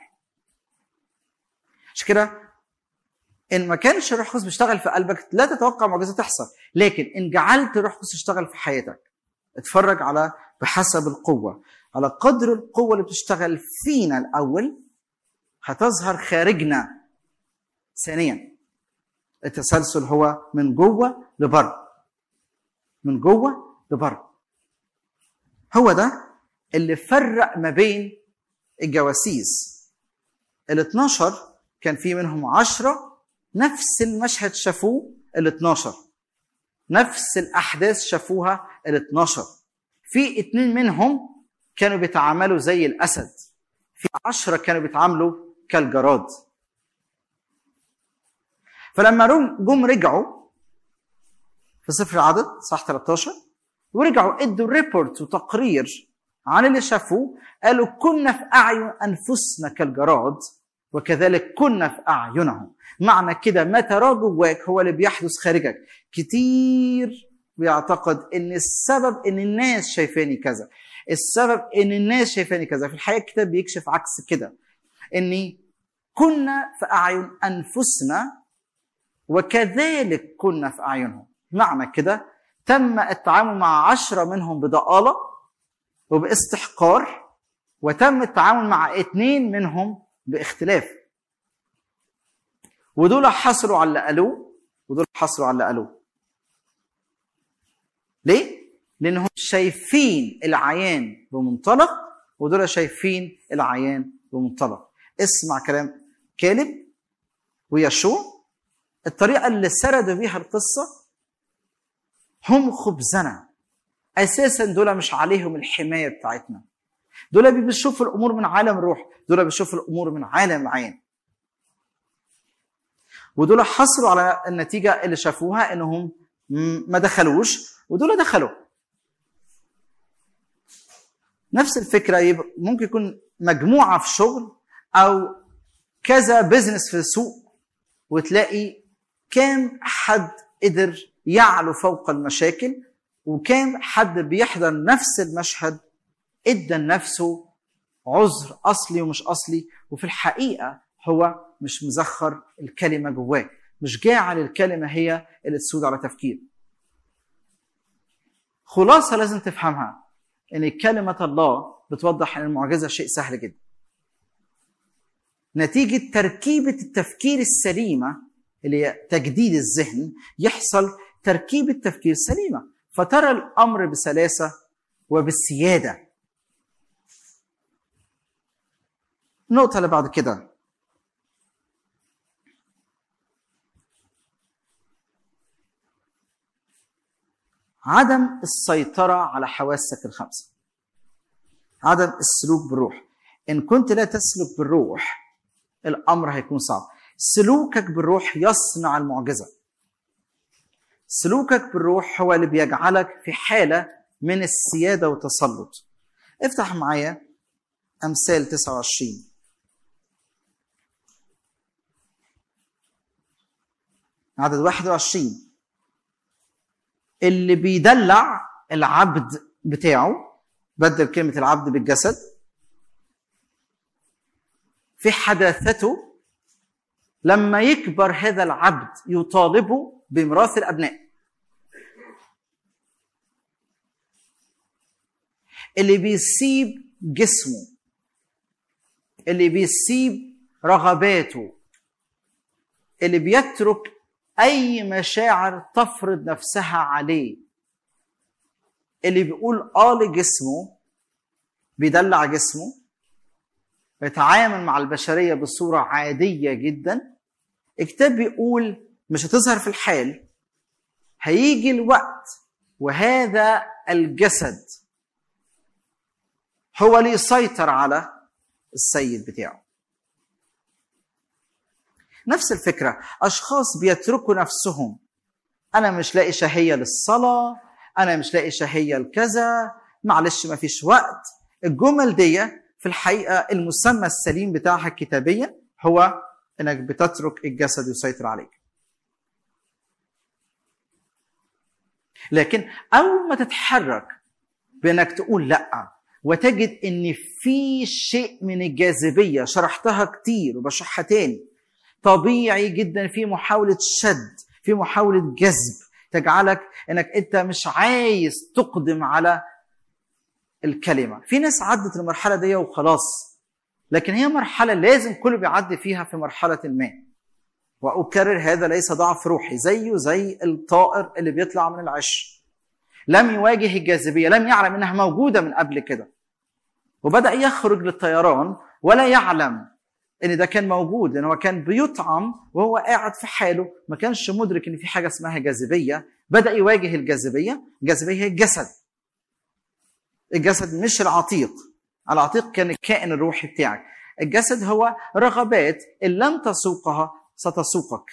عشان كده ان ما كانش الروح القدس بيشتغل في قلبك لا تتوقع معجزه تحصل لكن ان جعلت الروح القدس يشتغل في حياتك اتفرج على بحسب القوه على قدر القوة اللي بتشتغل فينا الأول هتظهر خارجنا ثانيا التسلسل هو من جوه لبره من جوه لبره هو ده اللي فرق ما بين الجواسيس ال 12 كان في منهم 10 نفس المشهد شافوه ال 12 نفس الاحداث شافوها ال 12 في اتنين منهم كانوا بيتعاملوا زي الاسد في 10 كانوا بيتعاملوا كالجراد فلما جم رجعوا في سفر العدد صح 13 ورجعوا ادوا ريبورت وتقرير عن اللي شافوه قالوا كنا في اعين انفسنا كالجراد وكذلك كنا في اعينهم معنى كده ما تراه جواك هو اللي بيحدث خارجك كتير بيعتقد ان السبب ان الناس شايفاني كذا السبب ان الناس شايفاني كذا في الحقيقه الكتاب بيكشف عكس كده اني كنا في اعين انفسنا وكذلك كنا في اعينهم معنى كده تم التعامل مع عشرة منهم بضآلة وباستحقار وتم التعامل مع اثنين منهم باختلاف ودول حصلوا على اللي قالوه ودول حصلوا على اللي قالوه ليه؟ لانهم شايفين العيان بمنطلق ودول شايفين العيان بمنطلق اسمع كلام كالب ويشوع الطريقه اللي سردوا بيها القصه هم خبزنا اساسا دول مش عليهم الحمايه بتاعتنا دول بيشوفوا الامور من عالم الروح دول بيشوفوا الامور من عالم العين ودول حصلوا على النتيجه اللي شافوها انهم ما دخلوش ودول دخلوا نفس الفكره يبقى ممكن يكون مجموعه في شغل او كذا بزنس في السوق وتلاقي كام حد قدر يعلو فوق المشاكل وكام حد بيحضر نفس المشهد ادى لنفسه عذر اصلي ومش اصلي وفي الحقيقه هو مش مزخر الكلمه جواه مش جاعل الكلمه هي اللي تسود على تفكير خلاصه لازم تفهمها ان كلمه الله بتوضح ان المعجزه شيء سهل جدا نتيجه تركيبه التفكير السليمه اللي هي تجديد الذهن يحصل تركيبه تفكير سليمه فترى الامر بسلاسه وبالسياده النقطه اللي بعد كده عدم السيطرة على حواسك الخمسة عدم السلوك بالروح إن كنت لا تسلك بالروح الأمر هيكون صعب سلوكك بالروح يصنع المعجزة سلوكك بالروح هو اللي بيجعلك في حالة من السيادة والتسلط افتح معايا أمثال 29 عدد 21 اللي بيدلع العبد بتاعه بدل كلمة العبد بالجسد في حداثته لما يكبر هذا العبد يطالبه بميراث الأبناء اللي بيسيب جسمه اللي بيسيب رغباته اللي بيترك اي مشاعر تفرض نفسها عليه اللي بيقول اه لجسمه بيدلع جسمه بيتعامل مع البشريه بصوره عاديه جدا الكتاب بيقول مش هتظهر في الحال هيجي الوقت وهذا الجسد هو اللي يسيطر على السيد بتاعه نفس الفكرة أشخاص بيتركوا نفسهم أنا مش لاقي شهية للصلاة أنا مش لاقي شهية لكذا معلش ما فيش وقت الجمل دي في الحقيقة المسمى السليم بتاعها كتابيا هو إنك بتترك الجسد يسيطر عليك لكن أول ما تتحرك بإنك تقول لأ وتجد إن في شيء من الجاذبية شرحتها كتير وبشرحها تاني طبيعي جدا في محاولة شد في محاولة جذب تجعلك انك انت مش عايز تقدم على الكلمه في ناس عدت المرحله دي وخلاص لكن هي مرحله لازم كله بيعدي فيها في مرحله ما واكرر هذا ليس ضعف روحي زيه زي الطائر اللي بيطلع من العش لم يواجه الجاذبيه لم يعلم انها موجوده من قبل كده وبدا يخرج للطيران ولا يعلم ان ده كان موجود لان هو كان بيطعم وهو قاعد في حاله ما كانش مدرك ان في حاجه اسمها جاذبيه بدا يواجه الجاذبيه الجاذبيه هي الجسد الجسد مش العتيق العتيق كان الكائن الروحي بتاعك الجسد هو رغبات ان لم تسوقها ستسوقك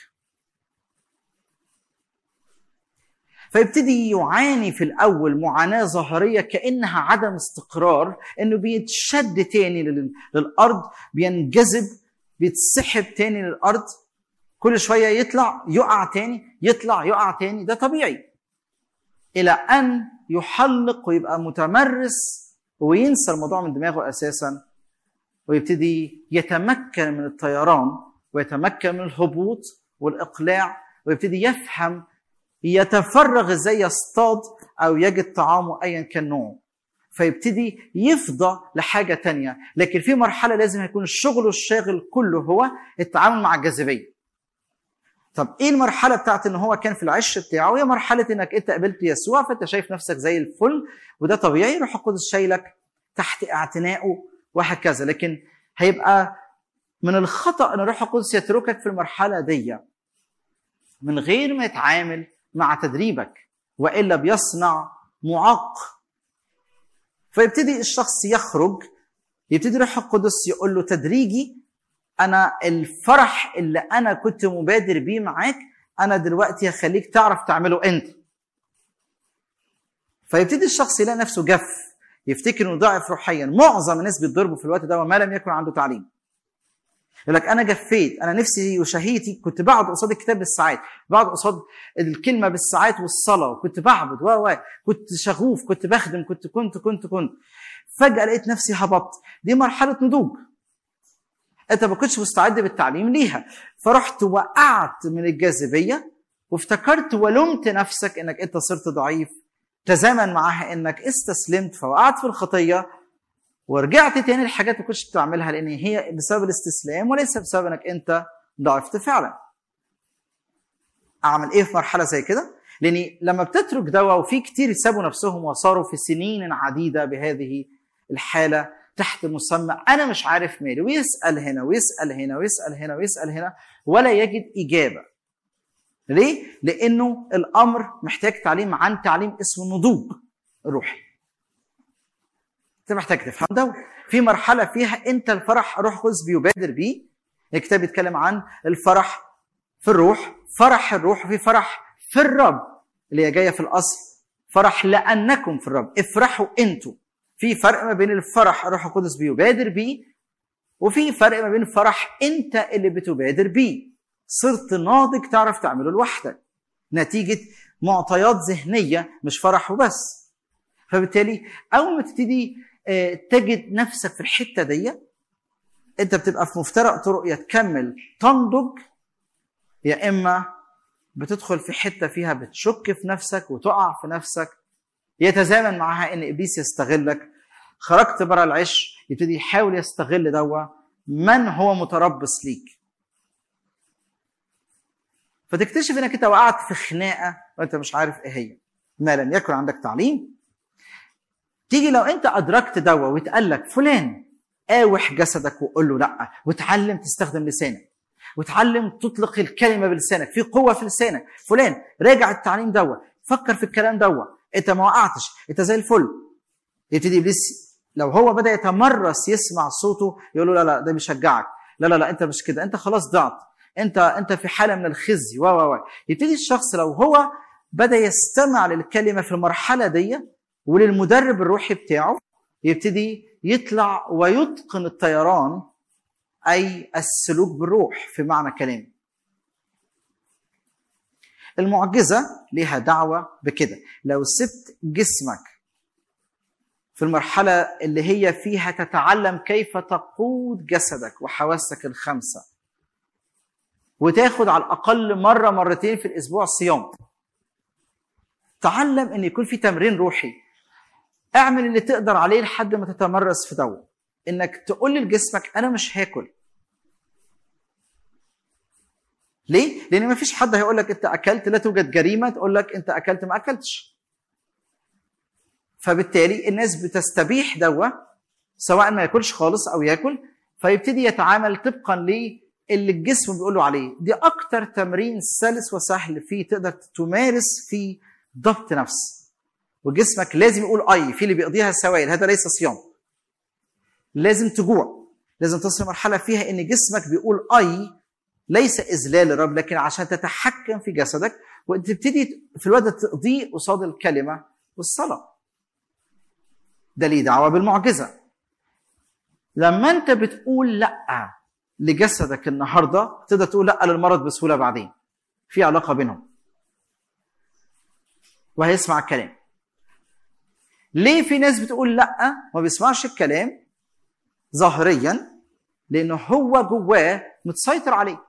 فيبتدي يعاني في الاول معاناه ظاهريه كانها عدم استقرار انه بيتشد تاني لل- للارض بينجذب بيتسحب تاني للارض كل شويه يطلع يقع تاني يطلع يقع تاني ده طبيعي الى ان يحلق ويبقى متمرس وينسى الموضوع من دماغه اساسا ويبتدي يتمكن من الطيران ويتمكن من الهبوط والاقلاع ويبتدي يفهم يتفرغ ازاي يصطاد او يجد طعامه ايا كان نوعه فيبتدي يفضى لحاجه تانية لكن في مرحله لازم يكون الشغل الشاغل كله هو التعامل مع الجاذبيه طب ايه المرحله بتاعت ان هو كان في العش بتاعه هي مرحله انك انت قابلت يسوع فانت شايف نفسك زي الفل وده طبيعي روح القدس شايلك تحت اعتنائه وهكذا لكن هيبقى من الخطا ان الروح القدس يتركك في المرحله دي من غير ما يتعامل مع تدريبك والا بيصنع معاق فيبتدي الشخص يخرج يبتدي الروح القدس يقول له تدريجي انا الفرح اللي انا كنت مبادر بيه معاك انا دلوقتي هخليك تعرف تعمله انت فيبتدي الشخص يلاقي نفسه جف يفتكر انه ضعف روحيا معظم الناس بيتضربوا في الوقت ده وما لم يكن عنده تعليم يقول لك انا جفيت انا نفسي وشهيتي كنت بقعد قصاد الكتاب بالساعات بقعد قصاد الكلمه بالساعات والصلاه وكنت بعبد و و كنت شغوف كنت بخدم كنت كنت كنت كنت فجاه لقيت نفسي هبطت دي مرحله نضوج انت ما كنتش مستعد بالتعليم ليها فرحت وقعت من الجاذبيه وافتكرت ولمت نفسك انك انت صرت ضعيف تزامن معاها انك استسلمت فوقعت في الخطيه ورجعت تاني لحاجات ما كنتش بتعملها لان هي بسبب الاستسلام وليس بسبب انك انت ضعفت فعلا. اعمل ايه في مرحله زي كده؟ لاني لما بتترك دواء وفي كتير سابوا نفسهم وصاروا في سنين عديده بهذه الحاله تحت مسمى انا مش عارف مالي ويسال هنا ويسال هنا ويسال هنا ويسال هنا ولا يجد اجابه. ليه؟ لانه الامر محتاج تعليم عن تعليم اسمه النضوج الروحي. انت محتاج تفهم ده في مرحله فيها انت الفرح روح القدس بيبادر بيه الكتاب بيتكلم عن الفرح في الروح فرح الروح وفي فرح في الرب اللي هي جايه في الاصل فرح لانكم في الرب افرحوا انتوا في فرق ما بين الفرح الروح القدس بيبادر بيه وفي فرق ما بين فرح انت اللي بتبادر بيه صرت ناضج تعرف تعمله لوحدك نتيجه معطيات ذهنيه مش فرح وبس فبالتالي اول ما تبتدي آه، تجد نفسك في الحته دي انت بتبقى في مفترق طرق يا تكمل تنضج يا اما بتدخل في حته فيها بتشك في نفسك وتقع في نفسك يتزامن معاها ان ابليس يستغلك خرجت بره العش يبتدي يحاول يستغل دوا من هو متربص ليك فتكتشف انك انت وقعت في خناقه وانت مش عارف ايه هي ما لم يكن عندك تعليم تيجي لو انت ادركت دوا ويتقال لك فلان قاوح جسدك وقول له لا وتعلم تستخدم لسانك وتعلم تطلق الكلمه بلسانك في قوه في لسانك فلان راجع التعليم دوا فكر في الكلام دوا انت ما وقعتش انت زي الفل يبتدي ابليس لو هو بدا يتمرس يسمع صوته يقول له لا لا ده بيشجعك لا لا لا انت مش كده انت خلاص ضعت انت انت في حاله من الخزي و و و يبتدي الشخص لو هو بدا يستمع للكلمه في المرحله دي وللمدرب الروحي بتاعه يبتدي يطلع ويتقن الطيران اي السلوك بالروح في معنى كلامي المعجزه ليها دعوه بكده لو سبت جسمك في المرحله اللي هي فيها تتعلم كيف تقود جسدك وحواسك الخمسه وتاخد على الاقل مره مرتين في الاسبوع صيام تعلم ان يكون في تمرين روحي اعمل اللي تقدر عليه لحد ما تتمرس في دوا انك تقول لجسمك انا مش هاكل ليه؟ لان ما فيش حد هيقول لك انت اكلت لا توجد جريمه تقول لك انت اكلت ما اكلتش فبالتالي الناس بتستبيح دوا سواء ما ياكلش خالص او ياكل فيبتدي يتعامل طبقا للي الجسم بيقول له عليه دي اكتر تمرين سلس وسهل فيه تقدر تمارس فيه ضبط نفس وجسمك لازم يقول اي في اللي بيقضيها سوائل هذا ليس صيام لازم تجوع لازم تصل مرحله فيها ان جسمك بيقول اي ليس اذلال للرب لكن عشان تتحكم في جسدك وتبتدي في الوقت تقضيه قصاد الكلمه والصلاه ده ليه دعوه بالمعجزه لما انت بتقول لا لجسدك النهارده تقدر تقول لا للمرض بسهوله بعدين في علاقه بينهم وهيسمع الكلام ليه في ناس بتقول لا ما بيسمعش الكلام ظاهريا لانه هو جواه متسيطر عليه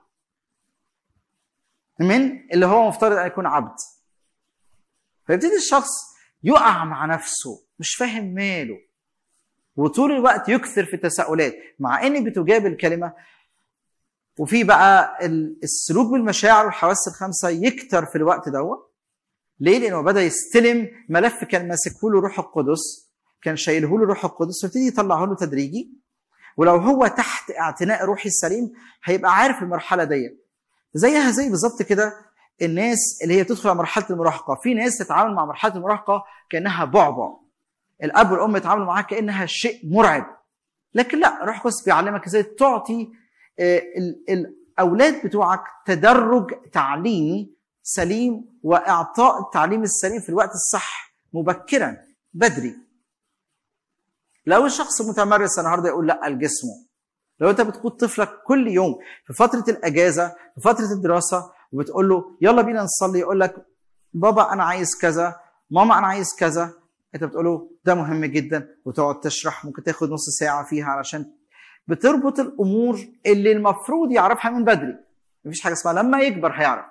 من اللي هو مفترض ان يكون عبد فيبتدي الشخص يقع مع نفسه مش فاهم ماله وطول الوقت يكثر في التساؤلات مع ان بتجاب الكلمه وفي بقى السلوك بالمشاعر والحواس الخمسه يكتر في الوقت دوت ليه؟ لانه بدا يستلم ملف كان ماسكه له روح القدس كان شايله له روح القدس ويبتدي يطلعه له تدريجي ولو هو تحت اعتناء روحي السليم هيبقى عارف المرحله ديت زيها زي بالظبط كده الناس اللي هي بتدخل على مرحله المراهقه في ناس تتعامل مع مرحله المراهقه كانها بعبع الاب والام يتعاملوا معاها كانها شيء مرعب لكن لا روح القدس بيعلمك ازاي تعطي الاولاد بتوعك تدرج تعليمي سليم واعطاء التعليم السليم في الوقت الصح مبكرا بدري لو الشخص متمرس النهارده يقول لا لجسمه لو انت بتقود طفلك كل يوم في فتره الاجازه في فتره الدراسه وبتقول له يلا بينا نصلي يقول لك بابا انا عايز كذا ماما انا عايز كذا انت بتقول له ده مهم جدا وتقعد تشرح ممكن تاخد نص ساعه فيها علشان بتربط الامور اللي المفروض يعرفها من بدري مفيش حاجه اسمها لما يكبر هيعرف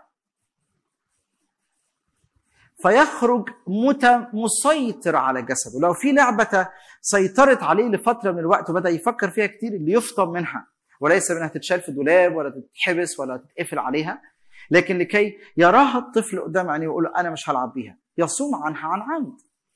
فيخرج مت... مسيطر على جسده لو في لعبة سيطرت عليه لفترة من الوقت وبدأ يفكر فيها كتير اللي يفطم منها وليس منها تتشال في الدولاب ولا تتحبس ولا تتقفل عليها لكن لكي يراها الطفل قدام عينيه ويقول انا مش هلعب بيها يصوم عنها عن عمد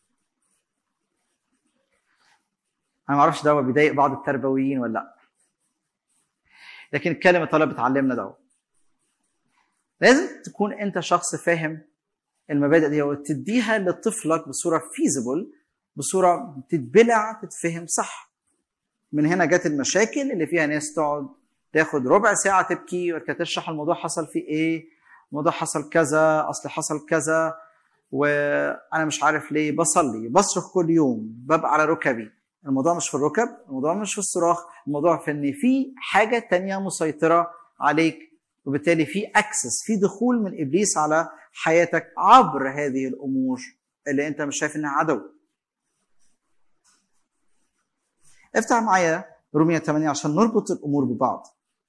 انا ما اعرفش ده بيضايق بعض التربويين ولا لا لكن الكلمه طالما بتعلمنا ده لازم تكون انت شخص فاهم المبادئ دي وتديها لطفلك بصوره فيزبل بصوره تتبلع تتفهم صح من هنا جت المشاكل اللي فيها ناس تقعد تاخد ربع ساعه تبكي وبعد تشرح الموضوع حصل فيه ايه الموضوع حصل كذا اصل حصل كذا وانا مش عارف ليه بصلي بصرخ كل يوم ببقى على ركبي الموضوع مش في الركب الموضوع مش في الصراخ الموضوع في ان في حاجه تانية مسيطره عليك وبالتالي في اكسس في دخول من ابليس على حياتك عبر هذه الامور اللي انت مش شايف انها عدو افتح معايا رومية 8 عشان نربط الامور ببعض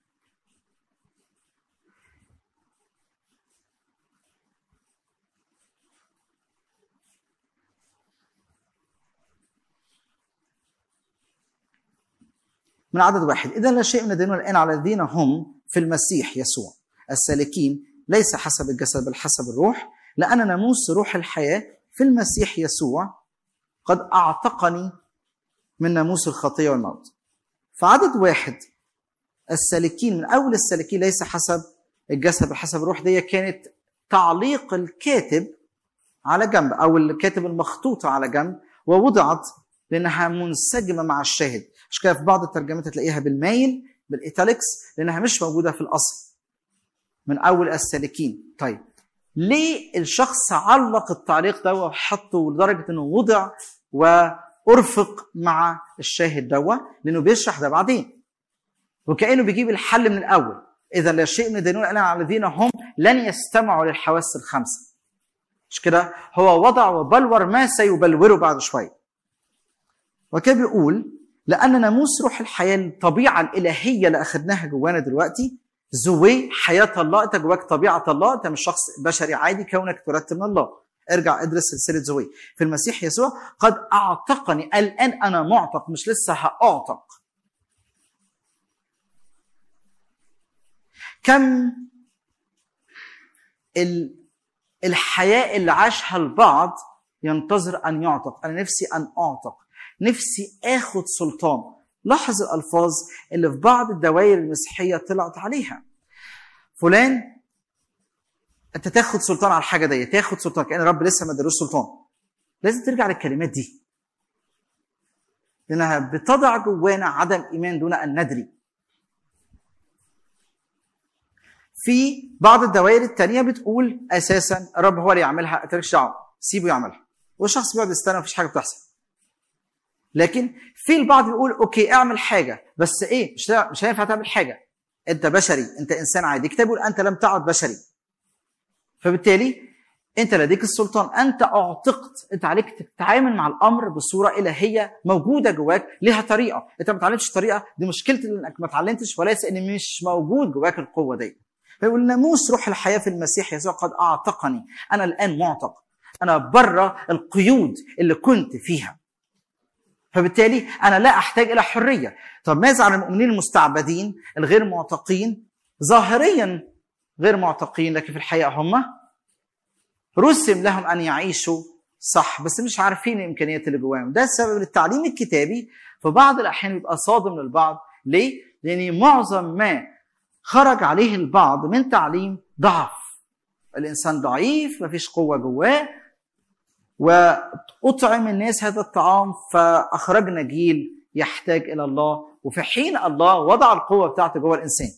من عدد واحد إذا لا شيء من الدين الآن على الذين هم في المسيح يسوع السالكين ليس حسب الجسد بل حسب الروح لأن ناموس روح الحياة في المسيح يسوع قد أعتقني من ناموس الخطية والموت فعدد واحد السالكين من أول السالكين ليس حسب الجسد بل حسب الروح دي كانت تعليق الكاتب على جنب أو الكاتب المخطوطة على جنب ووضعت لأنها منسجمة مع الشاهد مش كده في بعض الترجمات هتلاقيها بالمايل بالايتاليكس لانها مش موجوده في الاصل من اول السالكين طيب ليه الشخص علق التعليق ده وحطه لدرجه انه وضع وارفق مع الشاهد ده لانه بيشرح ده بعدين وكانه بيجيب الحل من الاول اذا لا شيء من الدينون الا على الذين هم لن يستمعوا للحواس الخمسه مش كده هو وضع وبلور ما سيبلوره بعد شويه وكان بيقول لان ناموس روح الحياه الطبيعه الالهيه اللي اخذناها جوانا دلوقتي زوي حياه الله انت جواك طبيعه الله انت مش شخص بشري عادي كونك اتولدت من الله ارجع ادرس سلسله زوي في المسيح يسوع قد اعتقني الان انا معتق مش لسه هاعتق كم ال- الحياه اللي عاشها البعض ينتظر ان يعتق انا نفسي ان اعتق نفسي اخد سلطان لاحظ الالفاظ اللي في بعض الدوائر المسيحيه طلعت عليها فلان انت تاخد سلطان على الحاجه دي تاخد سلطان كان الرب لسه ما ادالوش سلطان لازم ترجع للكلمات دي لانها بتضع جوانا عدم ايمان دون ان ندري في بعض الدوائر التانية بتقول اساسا الرب هو اللي يعملها انت مالكش دعوه سيبه يعملها والشخص بيقعد يستنى مفيش حاجه بتحصل لكن في البعض بيقول اوكي اعمل حاجه بس ايه مش مش هينفع تعمل حاجه انت بشري انت انسان عادي الكتاب يقول انت لم تعد بشري فبالتالي انت لديك السلطان انت اعتقت انت عليك تتعامل مع الامر بصوره الهيه موجوده جواك ليها طريقه انت ما اتعلمتش طريقه دي مشكلتي انك ما اتعلمتش وليس ان مش موجود جواك القوه دي فيقول ناموس روح الحياه في المسيح يسوع قد اعتقني انا الان معتق انا بره القيود اللي كنت فيها فبالتالي انا لا احتاج الى حريه طب ماذا عن المؤمنين المستعبدين الغير معتقين ظاهريا غير معتقين لكن في الحقيقه هم رسم لهم ان يعيشوا صح بس مش عارفين الامكانيات اللي جواهم ده السبب التعليم الكتابي في بعض الاحيان بيبقى صادم للبعض ليه لان معظم ما خرج عليه البعض من تعليم ضعف الانسان ضعيف مفيش قوه جواه واطعم الناس هذا الطعام فاخرجنا جيل يحتاج الى الله وفي حين الله وضع القوه بتاعته جوه الانسان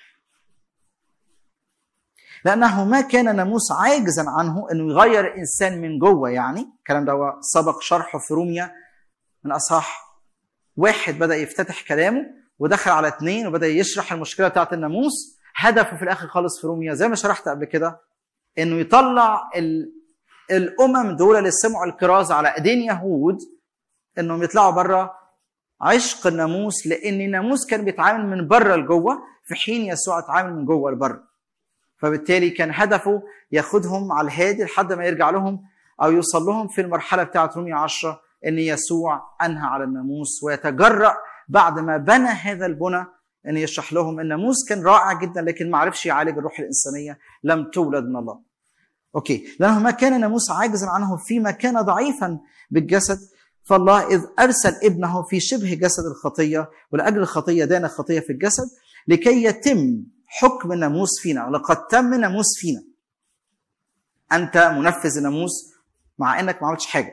لانه ما كان ناموس عاجزا عنه انه يغير الانسان من جوه يعني الكلام ده هو سبق شرحه في روميا من اصحاح واحد بدا يفتتح كلامه ودخل على اثنين وبدا يشرح المشكله بتاعت الناموس هدفه في الاخر خالص في روميا زي ما شرحت قبل كده انه يطلع ال... الامم دول اللي سمعوا الكرازه على ايدين يهود انهم يطلعوا بره عشق الناموس لان الناموس كان بيتعامل من بره لجوه في حين يسوع اتعامل من جوه لبره فبالتالي كان هدفه ياخدهم على الهادي لحد ما يرجع لهم او يوصل لهم في المرحله بتاعه رومية 10 ان يسوع انهى على الناموس ويتجرأ بعد ما بنى هذا البنى ان يشرح لهم الناموس كان رائع جدا لكن ما عرفش يعالج الروح الانسانيه لم تولد من الله. اوكي لانه ما كان ناموس عاجزا عنه فيما كان ضعيفا بالجسد فالله اذ ارسل ابنه في شبه جسد الخطيه ولاجل الخطيه دان الخطيه في الجسد لكي يتم حكم الناموس فينا ولقد تم الناموس فينا انت منفذ الناموس مع انك ما عملتش حاجه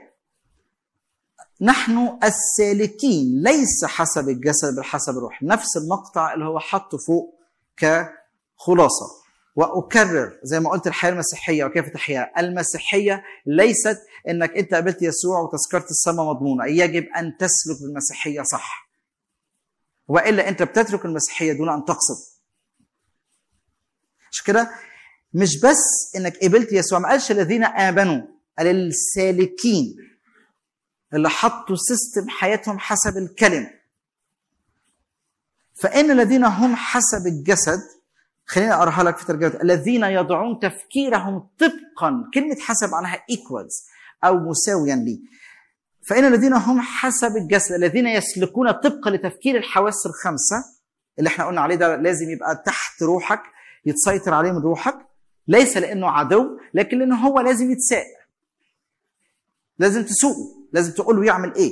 نحن السالكين ليس حسب الجسد بل حسب الروح نفس المقطع اللي هو حطه فوق كخلاصه واكرر زي ما قلت الحياه المسيحيه وكيف تحياها المسيحيه ليست انك انت قابلت يسوع وتذكره السماء مضمونه يجب ان تسلك بالمسيحيه صح والا انت بتترك المسيحيه دون ان تقصد عشان كده مش بس انك قبلت يسوع ما قالش الذين امنوا قال السالكين اللي حطوا سيستم حياتهم حسب الكلمه فان الذين هم حسب الجسد خليني اقراها لك في ترجمه الذين يضعون تفكيرهم طبقا كلمه حسب معناها ايكوالز او مساويا لي فان الذين هم حسب الجسد الذين يسلكون طبقا لتفكير الحواس الخمسه اللي احنا قلنا عليه ده لازم يبقى تحت روحك يتسيطر عليه من روحك ليس لانه عدو لكن لانه هو لازم يتساء لازم تسوقه لازم تقول له يعمل ايه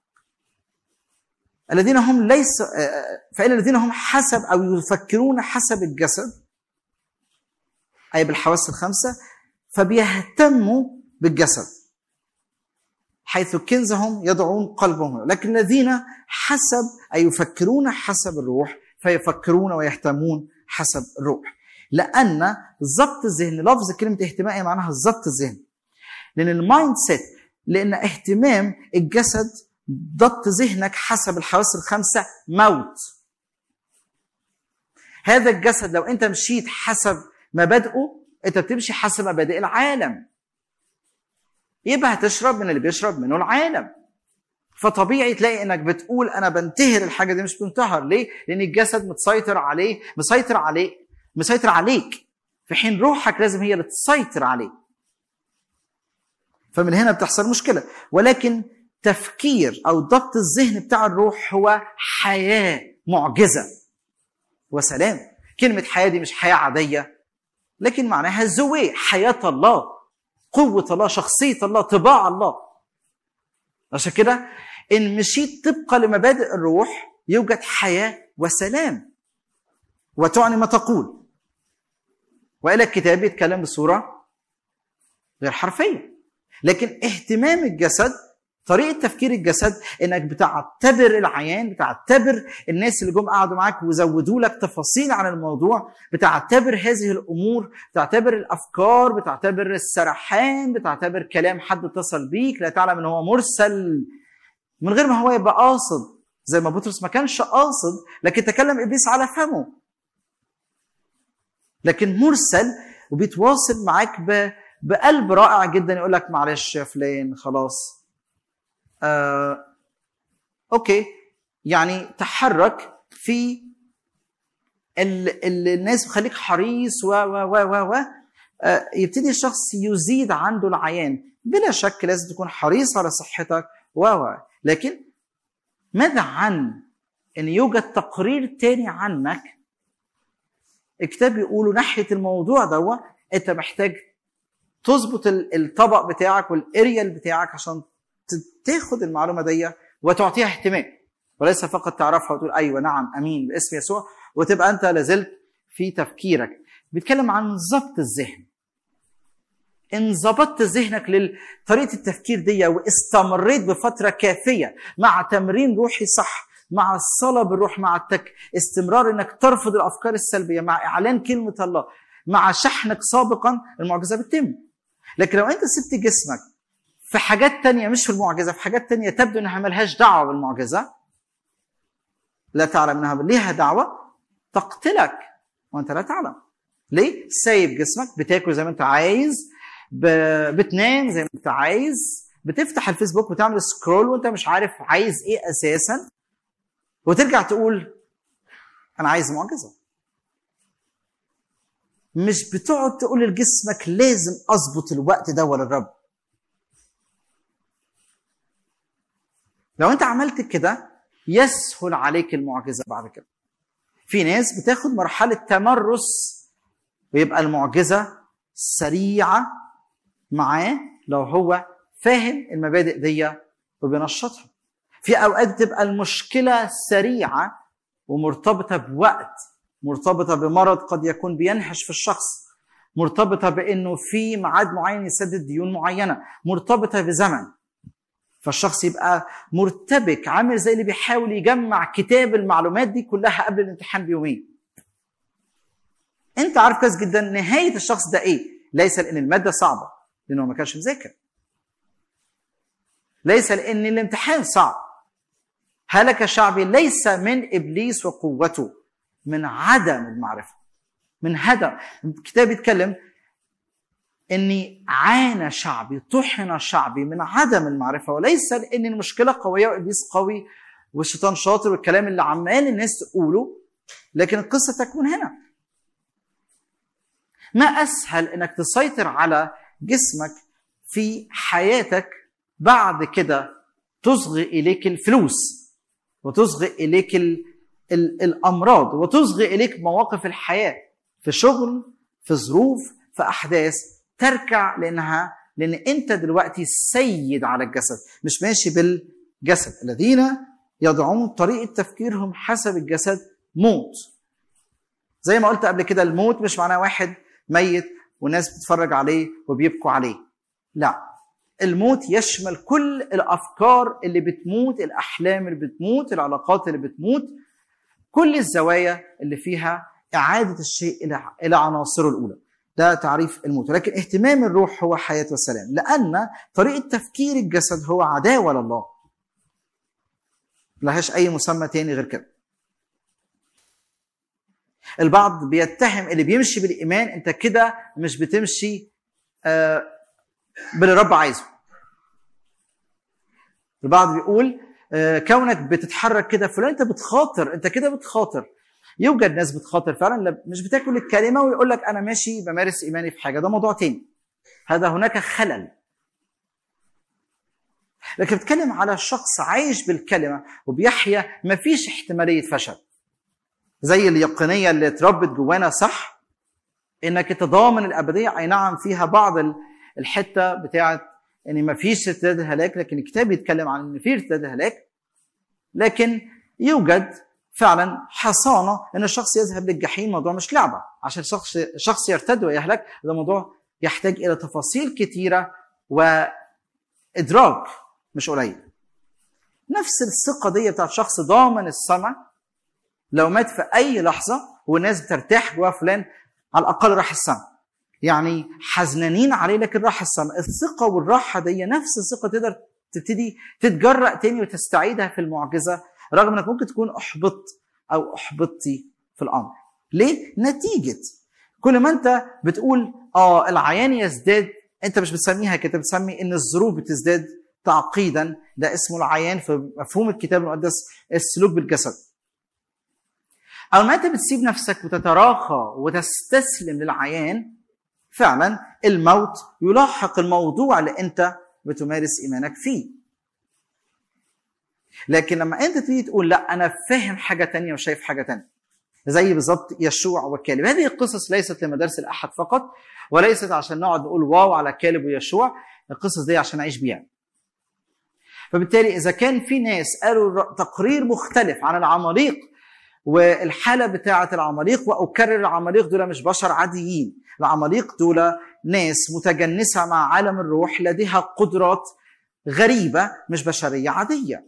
الذين هم ليس فإن الذين هم حسب أو يفكرون حسب الجسد أي بالحواس الخمسة فبيهتموا بالجسد حيث كنزهم يضعون قلبهم لكن الذين حسب أي يفكرون حسب الروح فيفكرون ويهتمون حسب الروح لأن ضبط الذهن لفظ كلمة اهتمام معناها ضبط الذهن لأن المايند سيت لأن اهتمام الجسد ضبط ذهنك حسب الحواس الخمسة موت هذا الجسد لو انت مشيت حسب مبادئه انت بتمشي حسب مبادئ العالم يبقى هتشرب من اللي بيشرب منه العالم فطبيعي تلاقي انك بتقول انا بنتهر الحاجه دي مش بنتهر ليه؟ لان الجسد متسيطر عليه مسيطر عليه مسيطر عليك في حين روحك لازم هي اللي تسيطر عليه فمن هنا بتحصل مشكله ولكن تفكير او ضبط الذهن بتاع الروح هو حياه معجزه وسلام كلمه حياه دي مش حياه عاديه لكن معناها زوي حياه الله قوه الله شخصيه الله طباع الله عشان كده ان مشيت طبقا لمبادئ الروح يوجد حياه وسلام وتعني ما تقول والا الكتاب يتكلم بصوره غير حرفيه لكن اهتمام الجسد طريقه تفكير الجسد انك بتعتبر العيان بتعتبر الناس اللي جم قعدوا معاك وزودوا لك تفاصيل عن الموضوع بتعتبر هذه الامور بتعتبر الافكار بتعتبر السرحان بتعتبر كلام حد اتصل بيك لا تعلم ان هو مرسل من غير ما هو يبقى قاصد زي ما بطرس ما كانش قاصد لكن تكلم ابليس على فمه لكن مرسل وبيتواصل معاك ب... بقلب رائع جدا يقول لك معلش يا فلان خلاص آه... اوكي يعني تحرك في ال... ال... الناس بخليك حريص و و و و, و. آه... يبتدي الشخص يزيد عنده العيان بلا شك لازم تكون حريص على صحتك و و لكن ماذا عن ان يوجد تقرير تاني عنك الكتاب بيقولوا ناحيه الموضوع دوا انت محتاج تظبط الطبق بتاعك والاريال بتاعك عشان تاخد المعلومه دي وتعطيها اهتمام وليس فقط تعرفها وتقول ايوه نعم امين باسم يسوع وتبقى انت لازلت في تفكيرك بيتكلم عن ضبط الذهن ان ظبطت ذهنك لطريقه التفكير دي واستمريت بفتره كافيه مع تمرين روحي صح مع الصلاة بالروح مع التك استمرار انك ترفض الافكار السلبية مع اعلان كلمة الله مع شحنك سابقا المعجزة بتتم لكن لو انت سبت جسمك في حاجات تانية مش في المعجزة في حاجات تانية تبدو انها ملهاش دعوة بالمعجزة لا تعلم انها ليها دعوة تقتلك وانت لا تعلم ليه؟ سايب جسمك بتاكل زي ما انت عايز ب... بتنام زي ما انت عايز بتفتح الفيسبوك وتعمل سكرول وانت مش عارف عايز ايه اساسا وترجع تقول انا عايز معجزه مش بتقعد تقول لجسمك لازم اظبط الوقت ده للرب لو انت عملت كده يسهل عليك المعجزه بعد كده في ناس بتاخد مرحله تمرس ويبقى المعجزه سريعه معاه لو هو فاهم المبادئ دي وبينشطها في اوقات تبقى المشكله سريعه ومرتبطه بوقت مرتبطه بمرض قد يكون بينهش في الشخص مرتبطه بانه في ميعاد معين يسدد ديون معينه مرتبطه بزمن فالشخص يبقى مرتبك عامل زي اللي بيحاول يجمع كتاب المعلومات دي كلها قبل الامتحان بيومين انت عارف كويس جدا نهايه الشخص ده ايه ليس لان الماده صعبه لانه ما كانش مذاكر ليس لان الامتحان صعب هلك شعبي ليس من ابليس وقوته من عدم المعرفه من هدم الكتاب يتكلم اني عانى شعبي طحن شعبي من عدم المعرفه وليس لان المشكله قويه وابليس قوي والشيطان شاطر والكلام اللي عمال الناس تقوله لكن القصه تكمن هنا ما اسهل انك تسيطر على جسمك في حياتك بعد كده تصغي اليك الفلوس وتصغي اليك ال ال الامراض وتصغي اليك مواقف الحياه في شغل في ظروف في احداث تركع لانها لان انت دلوقتي سيد على الجسد مش ماشي بالجسد الذين يضعون طريقه تفكيرهم حسب الجسد موت زي ما قلت قبل كده الموت مش معناه واحد ميت والناس بتتفرج عليه وبيبكوا عليه لا الموت يشمل كل الافكار اللي بتموت الاحلام اللي بتموت العلاقات اللي بتموت كل الزوايا اللي فيها اعاده الشيء الى الى عناصره الاولى ده تعريف الموت ولكن اهتمام الروح هو حياه والسلام لان طريقه تفكير الجسد هو عداوه لله لهاش اي مسمى تاني غير كده البعض بيتهم اللي بيمشي بالايمان انت كده مش بتمشي آه باللي الرب عايزه البعض بيقول آه كونك بتتحرك كده فلان انت بتخاطر انت كده بتخاطر يوجد ناس بتخاطر فعلا مش بتاكل الكلمه ويقول لك انا ماشي بمارس ايماني في حاجه ده موضوع تاني هذا هناك خلل لكن بتكلم على شخص عايش بالكلمه وبيحيا مفيش احتماليه فشل زي اليقينيه اللي اتربت جوانا صح انك تضامن الابديه اي نعم فيها بعض ال- الحته بتاعت ان مفيش ارتداد هلاك لكن الكتاب بيتكلم عن ان في ارتداد هلاك لكن يوجد فعلا حصانه ان الشخص يذهب للجحيم الموضوع مش لعبه عشان شخص شخص يرتد ويهلك ده موضوع يحتاج الى تفاصيل كثيره وادراك مش قليل نفس الثقه دي بتاعت شخص ضامن السمع لو مات في اي لحظه والناس بترتاح جوا فلان على الاقل راح السمع يعني حزنانين عليه لكن راح السمع الثقه والراحه دي نفس الثقه تقدر تبتدي تتجرأ تاني وتستعيدها في المعجزه رغم انك ممكن تكون احبطت او احبطتي في الامر ليه نتيجه كل ما انت بتقول اه العيان يزداد انت مش بتسميها كده بتسمي ان الظروف بتزداد تعقيدا ده اسمه العيان في مفهوم الكتاب المقدس السلوك بالجسد او ما انت بتسيب نفسك وتتراخى وتستسلم للعيان فعلا الموت يلاحق الموضوع اللي انت بتمارس ايمانك فيه لكن لما انت تيجي تقول لا انا فاهم حاجه تانية وشايف حاجه تانية زي بالظبط يشوع وكالب هذه القصص ليست لمدارس الاحد فقط وليست عشان نقعد نقول واو على كالب ويشوع القصص دي عشان اعيش بيها فبالتالي اذا كان في ناس قالوا تقرير مختلف عن العماليق والحاله بتاعه العماليق واكرر العماليق دول مش بشر عاديين العماليق دول ناس متجنسه مع عالم الروح لديها قدرات غريبه مش بشريه عاديه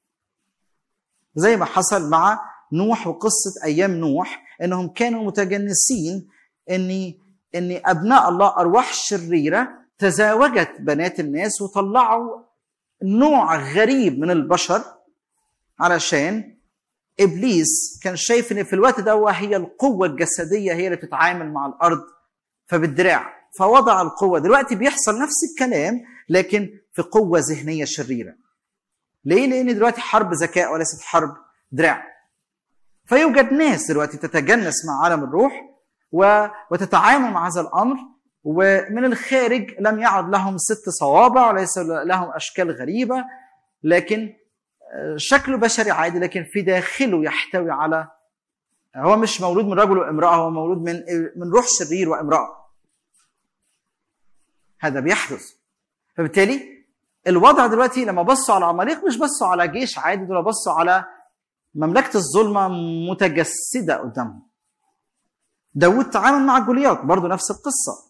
زي ما حصل مع نوح وقصه ايام نوح انهم كانوا متجنسين ان ان ابناء الله ارواح شريره تزاوجت بنات الناس وطلعوا نوع غريب من البشر علشان ابليس كان شايف ان في الوقت ده هي القوه الجسديه هي اللي بتتعامل مع الارض فبالدراع فوضع القوه دلوقتي بيحصل نفس الكلام لكن في قوه ذهنيه شريره ليه لان دلوقتي حرب ذكاء وليست حرب دراع فيوجد ناس دلوقتي تتجنس مع عالم الروح و... وتتعامل مع هذا الامر ومن الخارج لم يعد لهم ست صوابع وليس لهم اشكال غريبه لكن شكله بشري عادي لكن في داخله يحتوي على هو مش مولود من رجل وامراه هو مولود من من روح شرير وامراه هذا بيحدث فبالتالي الوضع دلوقتي لما بصوا على عماليق مش بصوا على جيش عادي دول بصوا على مملكه الظلمه متجسده قدامهم داود تعامل مع جولياط برضه نفس القصه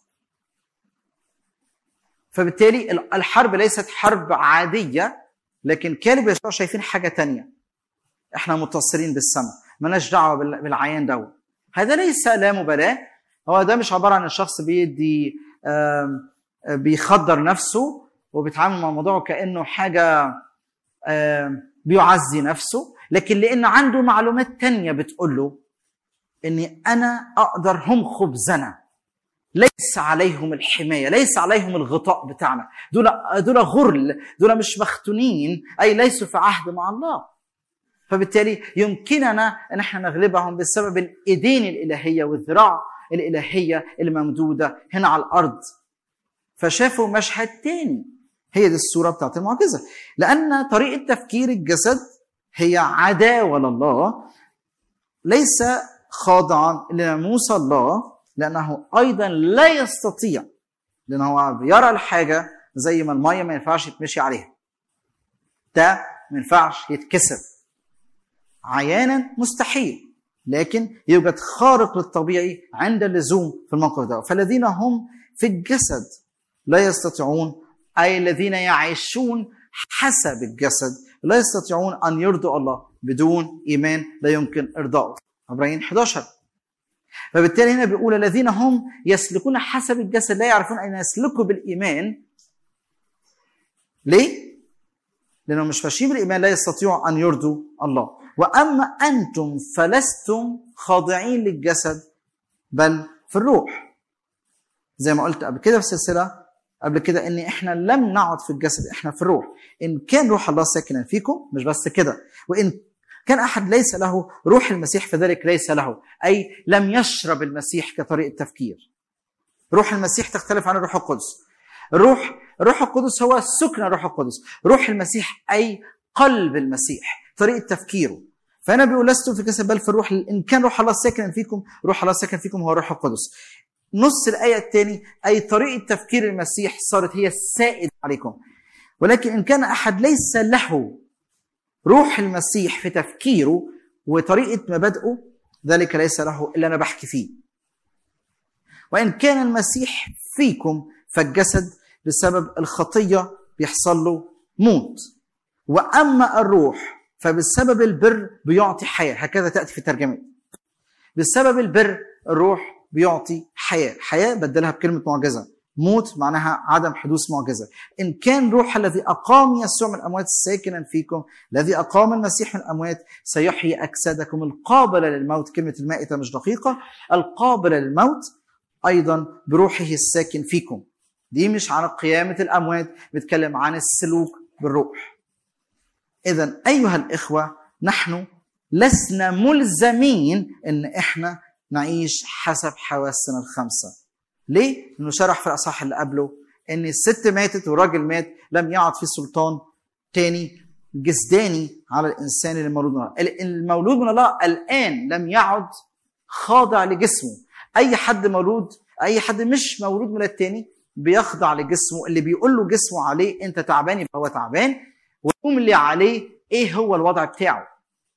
فبالتالي الحرب ليست حرب عاديه لكن كانوا يسوع شايفين حاجه تانية احنا متصلين بالسماء مالناش دعوه بالعيان دوت هذا ليس لا مبالاه هو ده مش عباره عن الشخص بيدي بيخدر نفسه وبيتعامل مع الموضوع كانه حاجه بيعزي نفسه لكن لان عنده معلومات تانية بتقول له اني انا اقدر هم خبزنا ليس عليهم الحمايه ليس عليهم الغطاء بتاعنا دول دول غرل دول مش مختونين اي ليسوا في عهد مع الله فبالتالي يمكننا ان احنا نغلبهم بسبب الايدين الالهيه والذراع الالهيه الممدوده هنا على الارض فشافوا مشهد تاني هي دي الصوره بتاعت المعجزه لان طريقه تفكير الجسد هي عداوه لله ليس خاضعا لناموس الله لانه ايضا لا يستطيع لانه بيرى الحاجه زي ما الميه ما ينفعش يتمشي عليها ده ما ينفعش يتكسر عيانا مستحيل لكن يوجد خارق للطبيعي عند اللزوم في الموقف ده فالذين هم في الجسد لا يستطيعون اي الذين يعيشون حسب الجسد لا يستطيعون ان يرضوا الله بدون ايمان لا يمكن ارضائه عبرين 11 فبالتالي هنا بيقول الذين هم يسلكون حسب الجسد لا يعرفون ان يسلكوا بالايمان ليه؟ لانهم مش ماشيين بالايمان لا يستطيعوا ان يرضوا الله واما انتم فلستم خاضعين للجسد بل في الروح زي ما قلت قبل كده في السلسله قبل كده ان احنا لم نعد في الجسد احنا في الروح ان كان روح الله ساكنا فيكم مش بس كده وان كان احد ليس له روح المسيح فذلك ليس له اي لم يشرب المسيح كطريقه تفكير روح المسيح تختلف عن الروح القدس الروح الروح القدس هو سكن الروح القدس روح المسيح اي قلب المسيح طريقه تفكيره فانا بيقول لستم في جسد بل في الروح ان كان روح الله ساكنا فيكم روح الله ساكن فيكم هو الروح القدس نص الايه الثاني اي طريقه تفكير المسيح صارت هي السائد عليكم ولكن ان كان احد ليس له روح المسيح في تفكيره وطريقه مبادئه ذلك ليس له الا انا بحكي فيه وان كان المسيح فيكم فالجسد بسبب الخطيه بيحصل له موت واما الروح فبسبب البر بيعطي حياه هكذا تاتي في الترجمه بسبب البر الروح بيعطي حياه حياه بدلها بكلمه معجزه موت معناها عدم حدوث معجزه ان كان روح الذي اقام يسوع من الاموات ساكنا فيكم الذي اقام المسيح من الاموات سيحيي اجسادكم القابله للموت كلمه المائته مش دقيقه القابله للموت ايضا بروحه الساكن فيكم دي مش عن قيامه الاموات بتكلم عن السلوك بالروح اذا ايها الاخوه نحن لسنا ملزمين ان احنا نعيش حسب حواسنا الخمسه ليه؟ لانه شرح في الاصحاح اللي قبله ان الست ماتت والراجل مات لم يعد في سلطان تاني جسداني على الانسان اللي مولود من الله المولود من الله الان لم يعد خاضع لجسمه اي حد مولود اي حد مش مولود من التاني بيخضع لجسمه اللي بيقول له جسمه عليه انت تعبان يبقى هو تعبان ويقوم اللي عليه ايه هو الوضع بتاعه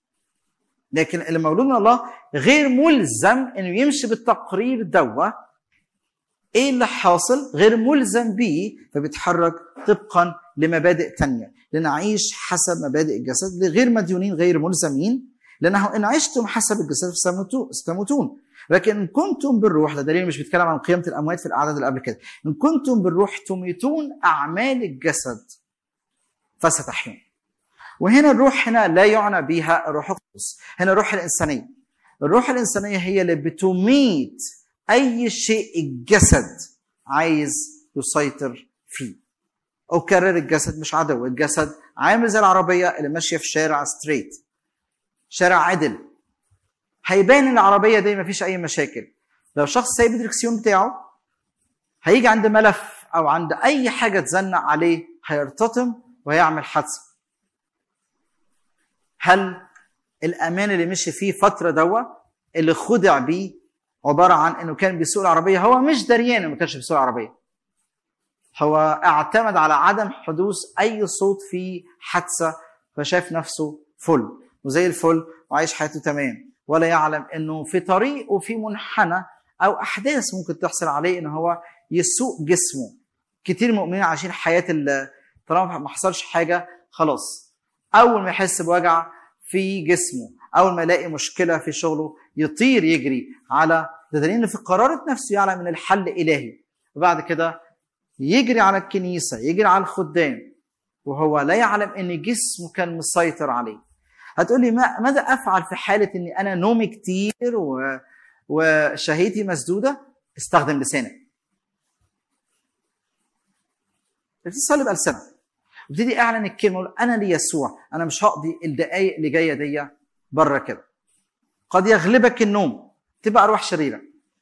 لكن اللي مولود من الله غير ملزم انه يمشي بالتقرير دوا ايه اللي حاصل غير ملزم بيه فبيتحرك طبقا لمبادئ تانية لنعيش حسب مبادئ الجسد غير مديونين غير ملزمين لانه ان عشتم حسب الجسد ستموتون لكن ان كنتم بالروح ده دليل مش بيتكلم عن قيامه الاموات في الاعداد اللي قبل كده ان كنتم بالروح تميتون اعمال الجسد فستحيون وهنا الروح هنا لا يعنى بها الروح القدس هنا الروح الانسانيه الروح الانسانيه هي اللي بتميت اي شيء الجسد عايز يسيطر فيه اكرر الجسد مش عدو الجسد عامل زي العربيه اللي ماشيه في شارع ستريت شارع عدل هيبان ان العربيه دي مفيش اي مشاكل لو شخص سايب الدركسيون بتاعه هيجي عند ملف او عند اي حاجه تزنق عليه هيرتطم وهيعمل حادثه هل الامان اللي مشي فيه فتره دوا اللي خدع بيه عباره عن انه كان بيسوق العربيه هو مش دريان انه ما كانش بيسوق العربيه هو اعتمد على عدم حدوث اي صوت في حادثه فشاف نفسه فل وزي الفل وعايش حياته تمام ولا يعلم انه في طريق وفي منحنى او احداث ممكن تحصل عليه ان هو يسوق جسمه كتير مؤمنين عايشين حياه طالما ما حصلش حاجه خلاص اول ما يحس بوجع في جسمه اول ما يلاقي مشكله في شغله يطير يجري على ده دليل ان في قرارة نفسه يعلم ان الحل الهي وبعد كده يجري على الكنيسه يجري على الخدام وهو لا يعلم ان جسمه كان مسيطر عليه هتقول لي ما ماذا افعل في حاله اني انا نومي كتير و... وشهيتي مسدوده استخدم لسانك ابتدي تصلي بألسنة وابتدي اعلن الكلمه انا ليسوع انا مش هقضي الدقائق اللي جايه دي بره كده قد يغلبك النوم تبقى ارواح شريره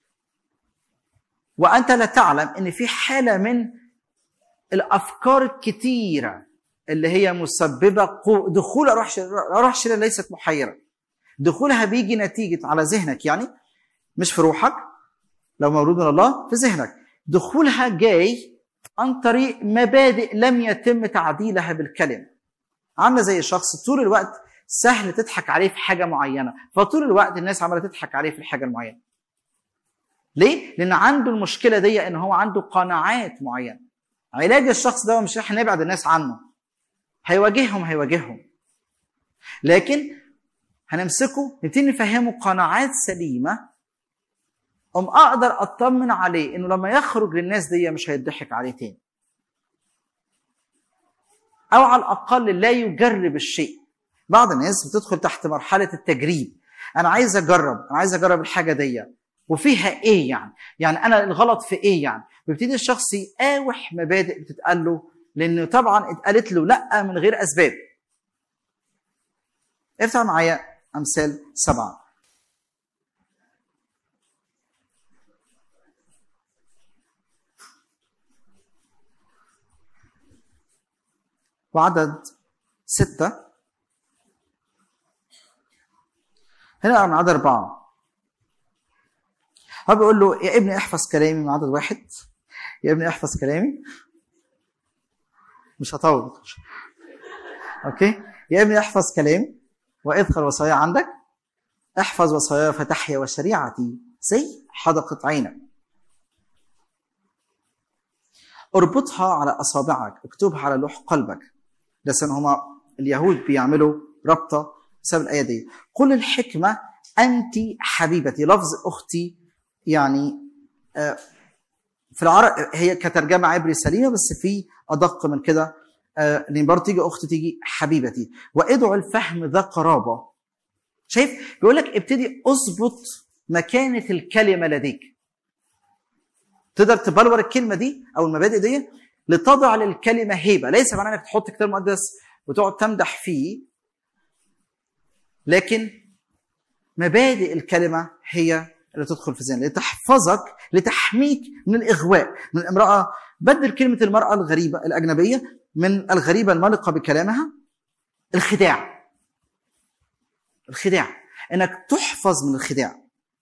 وانت لا تعلم ان في حاله من الافكار الكتيره اللي هي مسببه دخول ارواح شريره ارواح شريره ليست محيره دخولها بيجي نتيجه على ذهنك يعني مش في روحك لو مولود من الله في ذهنك دخولها جاي عن طريق مبادئ لم يتم تعديلها بالكلمه عامله زي شخص طول الوقت سهل تضحك عليه في حاجه معينه فطول الوقت الناس عماله تضحك عليه في الحاجه المعينه ليه لان عنده المشكله دي ان هو عنده قناعات معينه علاج الشخص ده مش احنا نبعد الناس عنه هيواجههم هيواجههم لكن هنمسكه نبتدي نفهمه قناعات سليمه أم أقدر أطمن عليه إنه لما يخرج للناس دي مش هيضحك عليه تاني. أو على الأقل لا يجرب الشيء. بعض الناس بتدخل تحت مرحلة التجريب. أنا عايز أجرب، أنا عايز أجرب الحاجة دي. وفيها إيه يعني؟ يعني أنا الغلط في إيه يعني؟ بيبتدي الشخص يقاوح مبادئ بتتقال له لأنه طبعا اتقالت له لأ من غير أسباب. افتح معايا أمثال سبعة. وعدد ستة هنا من عدد أربعة هو بيقول له يا ابني احفظ كلامي من عدد واحد يا ابني احفظ كلامي مش هطول اوكي يا ابني احفظ كلامي واذكر وصايا عندك احفظ وصايا فتحيا وشريعتي زي حدقة عينك اربطها على اصابعك اكتبها على لوح قلبك لسان هما اليهود بيعملوا ربطه بسبب الايه دي قل الحكمه انت حبيبتي لفظ اختي يعني آه، في العرب هي كترجمه عبري سليمه بس في ادق من كده آه، لان برضه تيجي اخت تيجي حبيبتي وادعو الفهم ذا قرابه شايف بيقول لك ابتدي اظبط مكانه الكلمه لديك تقدر تبلور الكلمه دي او المبادئ دي لتضع للكلمه هيبه ليس معناه انك تحط كتاب مقدس وتقعد تمدح فيه لكن مبادئ الكلمه هي اللي تدخل في ذهنك لتحفظك لتحميك من الاغواء من الامراه بدل كلمه المراه الغريبه الاجنبيه من الغريبه الملقه بكلامها الخداع الخداع انك تحفظ من الخداع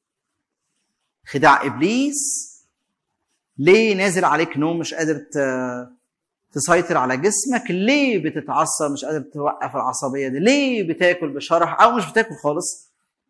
خداع ابليس ليه نازل عليك نوم مش قادر ت- تسيطر على جسمك ليه بتتعصب مش قادر توقف العصبيه دي ليه بتاكل بشرح او مش بتاكل خالص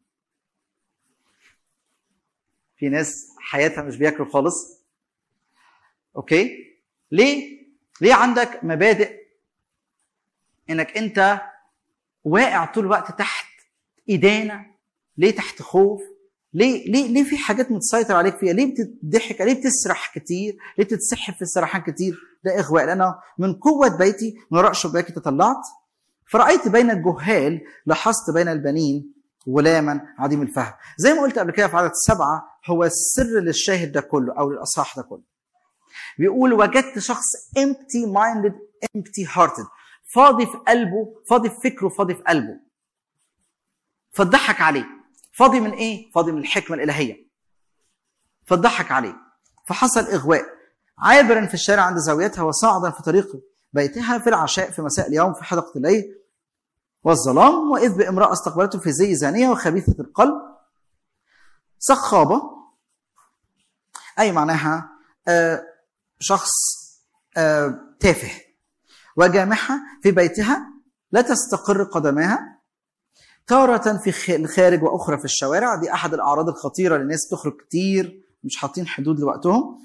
في ناس حياتها مش بياكلوا خالص اوكي ليه ليه عندك مبادئ انك انت واقع طول الوقت تحت ادانه ليه تحت خوف ليه ليه ليه في حاجات متسيطر عليك فيها ليه بتضحك ليه بتسرح كتير ليه بتتسحب في السرحان كتير ده اغواء لانه من قوه بيتي من وراء شباكي تطلعت فرايت بين الجهال لاحظت بين البنين غلاما عديم الفهم زي ما قلت قبل كده في عدد سبعة هو السر للشاهد ده كله او للاصحاح ده كله بيقول وجدت شخص empty minded empty hearted فاضي في قلبه فاضي في فكره فاضي في قلبه فضحك عليه فاضي من ايه فاضي من الحكمه الالهيه فضحك عليه فحصل اغواء عابرا في الشارع عند زاويتها وصاعدا في طريق بيتها في العشاء في مساء اليوم في حدقه الليل والظلام واذ بامراه استقبلته في زي زانيه وخبيثه القلب سخابه اي معناها آه شخص آه تافه وجامحه في بيتها لا تستقر قدماها تارة في خ- الخارج وأخرى في الشوارع دي أحد الأعراض الخطيرة للناس تخرج كتير مش حاطين حدود لوقتهم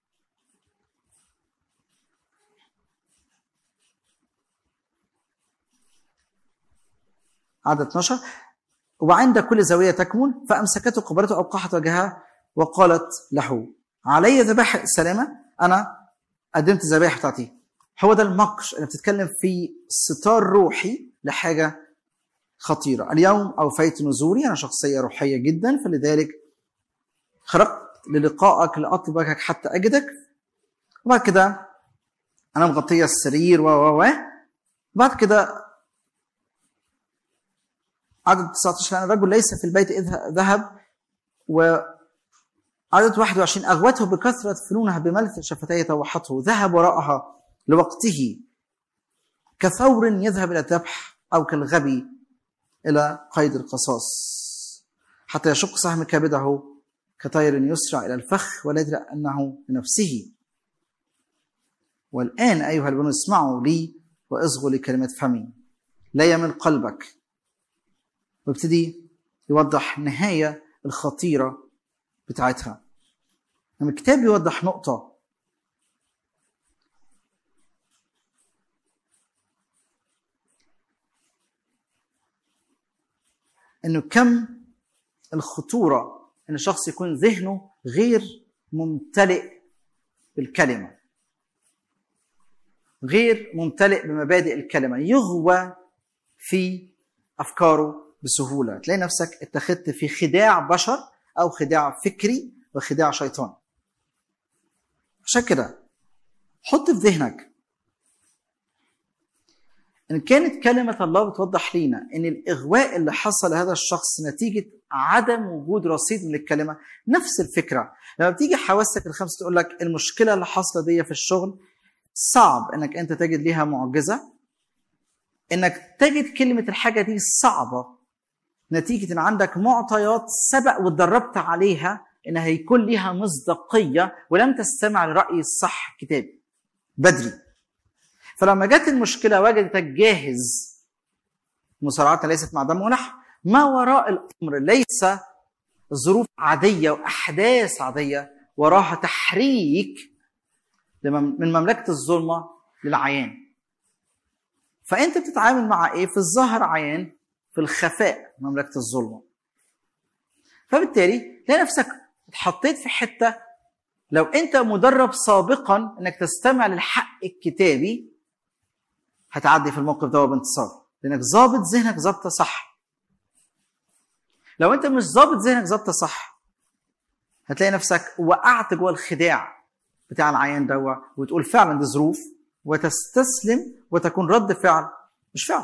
عدد 12 وعند كل زاوية تكمن فأمسكته قبلته أوقحت وجهها وقالت له علي ذبائح السلامة أنا قدمت الذبائح بتاعتي هو ده المكر اللي بتتكلم في ستار روحي لحاجة خطيرة اليوم أوفيت نزوري أنا شخصية روحية جدا فلذلك خرجت للقائك لأطلبك حتى أجدك وبعد كده أنا مغطية السرير و و و بعد كده عدد 19 لأن الرجل ليس في البيت إذ ذهب وعدد 21 أغوته بكثرة فنونها بملث شفتيه طوحته ذهب وراءها لوقته كثور يذهب إلى الذبح أو كالغبي إلى قيد القصاص حتى يشق سهم كبده كطير يسرع إلى الفخ ولا يدري أنه لنفسه والآن أيها البنون اسمعوا لي وإصغوا لكلمة فمي لا يمل قلبك ويبتدي يوضح النهاية الخطيرة بتاعتها لما الكتاب يوضح نقطة انه كم الخطوره ان الشخص يكون ذهنه غير ممتلئ بالكلمه غير ممتلئ بمبادئ الكلمه يغوى في افكاره بسهوله تلاقي نفسك اتخذت في خداع بشر او خداع فكري وخداع شيطان عشان كده حط في ذهنك ان كانت كلمه الله بتوضح لينا ان الاغواء اللي حصل لهذا الشخص نتيجه عدم وجود رصيد من الكلمه نفس الفكره لما بتيجي حواسك الخمسه تقول لك المشكله اللي حاصله دي في الشغل صعب انك انت تجد ليها معجزه انك تجد كلمه الحاجه دي صعبه نتيجه ان عندك معطيات سبق واتدربت عليها ان هيكون ليها مصداقيه ولم تستمع لراي الصح كتابي بدري فلما جت المشكله وجدتك جاهز مصارعتنا ليست مع دم ولحم ما وراء الامر ليس ظروف عاديه واحداث عاديه وراها تحريك لمم- من مملكه الظلمه للعيان فانت بتتعامل مع ايه في الظاهر عيان في الخفاء مملكه الظلمه فبالتالي تلاقي نفسك اتحطيت في حته لو انت مدرب سابقا انك تستمع للحق الكتابي هتعدي في الموقف ده بانتصار لانك ظابط ذهنك ظابطه صح لو انت مش ظابط ذهنك ظابطه صح هتلاقي نفسك وقعت جوه الخداع بتاع العيان ده وتقول فعلا دي ظروف وتستسلم وتكون رد فعل مش فعل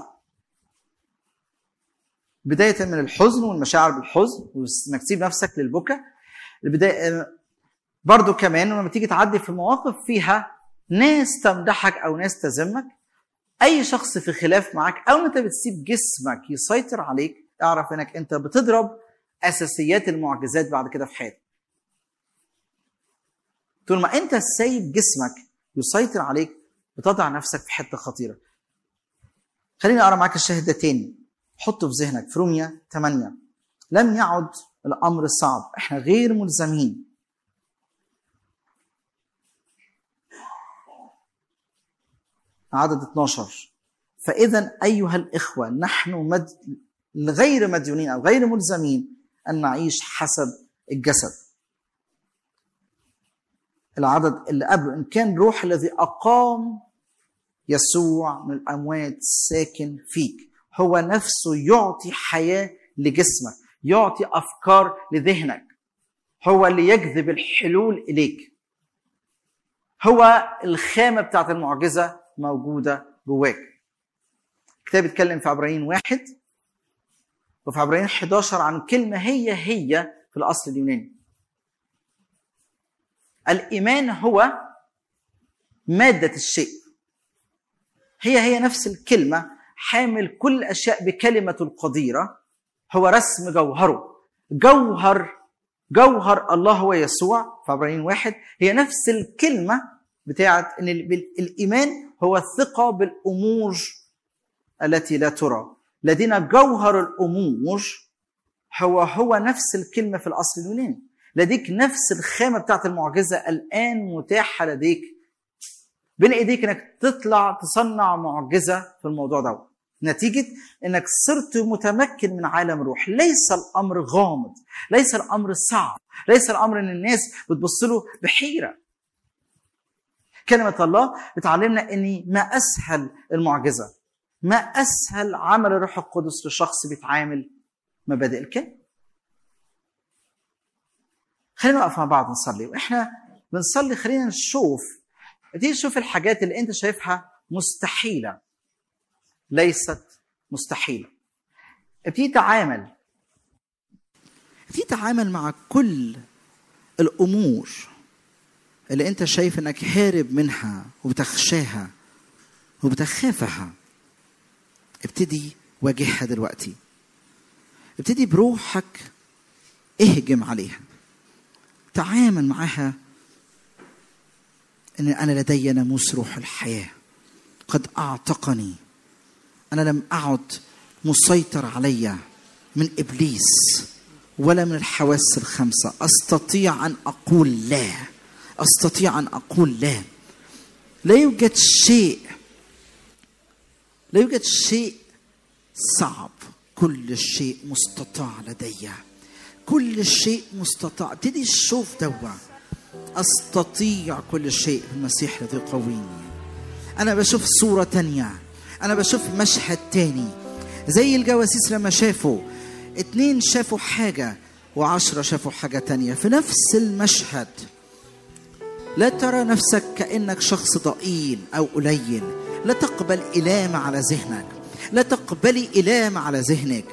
بداية من الحزن والمشاعر بالحزن وانك تسيب نفسك للبكاء البداية برضو كمان لما تيجي تعدي في مواقف فيها ناس تمدحك او ناس تذمك اي شخص في خلاف معاك او انت بتسيب جسمك يسيطر عليك اعرف انك انت بتضرب اساسيات المعجزات بعد كده في حياتك طول ما انت سايب جسمك يسيطر عليك بتضع نفسك في حته خطيره خليني اقرا معاك الشاهد ده تاني حطه في ذهنك في روميا 8 لم يعد الامر صعب احنا غير ملزمين عدد 12 فاذا ايها الاخوه نحن مد... غير مديونين او غير ملزمين ان نعيش حسب الجسد العدد اللي قبله ان كان روح الذي اقام يسوع من الاموات ساكن فيك هو نفسه يعطي حياه لجسمك يعطي افكار لذهنك هو اللي يجذب الحلول اليك هو الخامه بتاعت المعجزه موجوده جواك الكتاب اتكلم في عبرانيين واحد وفي عبرانيين 11 عن كلمه هي هي في الاصل اليوناني الايمان هو ماده الشيء هي هي نفس الكلمه حامل كل الاشياء بكلمه القديره هو رسم جوهره جوهر جوهر الله هو يسوع في عبرانيين واحد هي نفس الكلمه بتاعت ان الايمان هو الثقه بالامور التي لا ترى لدينا جوهر الامور هو هو نفس الكلمه في الاصل اليوناني لديك نفس الخامه بتاعت المعجزه الان متاحه لديك بين ايديك انك تطلع تصنع معجزه في الموضوع ده نتيجه انك صرت متمكن من عالم الروح ليس الامر غامض ليس الامر صعب ليس الامر ان الناس بتبص له بحيره كلمه الله بتعلمنا ان ما اسهل المعجزه ما اسهل عمل الروح القدس لشخص بيتعامل مبادئ الكلمه خلينا نقف مع بعض نصلي واحنا بنصلي خلينا نشوف تيجي تشوف الحاجات اللي انت شايفها مستحيله ليست مستحيله ابتدي تعامل ابتدي تعامل مع كل الامور اللي انت شايف انك هارب منها وبتخشاها وبتخافها ابتدي واجهها دلوقتي ابتدي بروحك اهجم عليها تعامل معاها ان انا لدي ناموس روح الحياه قد اعتقني انا لم اعد مسيطر علي من ابليس ولا من الحواس الخمسه استطيع ان اقول لا استطيع ان اقول لا لا يوجد شيء لا يوجد شيء صعب كل شيء مستطاع لدي كل شيء مستطاع ابتدي تشوف دوا استطيع كل شيء في المسيح الذي يقويني انا بشوف صوره تانية انا بشوف مشهد تاني زي الجواسيس لما شافوا اتنين شافوا حاجة وعشرة شافوا حاجة تانية في نفس المشهد لا ترى نفسك كأنك شخص ضئيل أو قليل لا تقبل إلام على ذهنك لا تقبلي إلام على ذهنك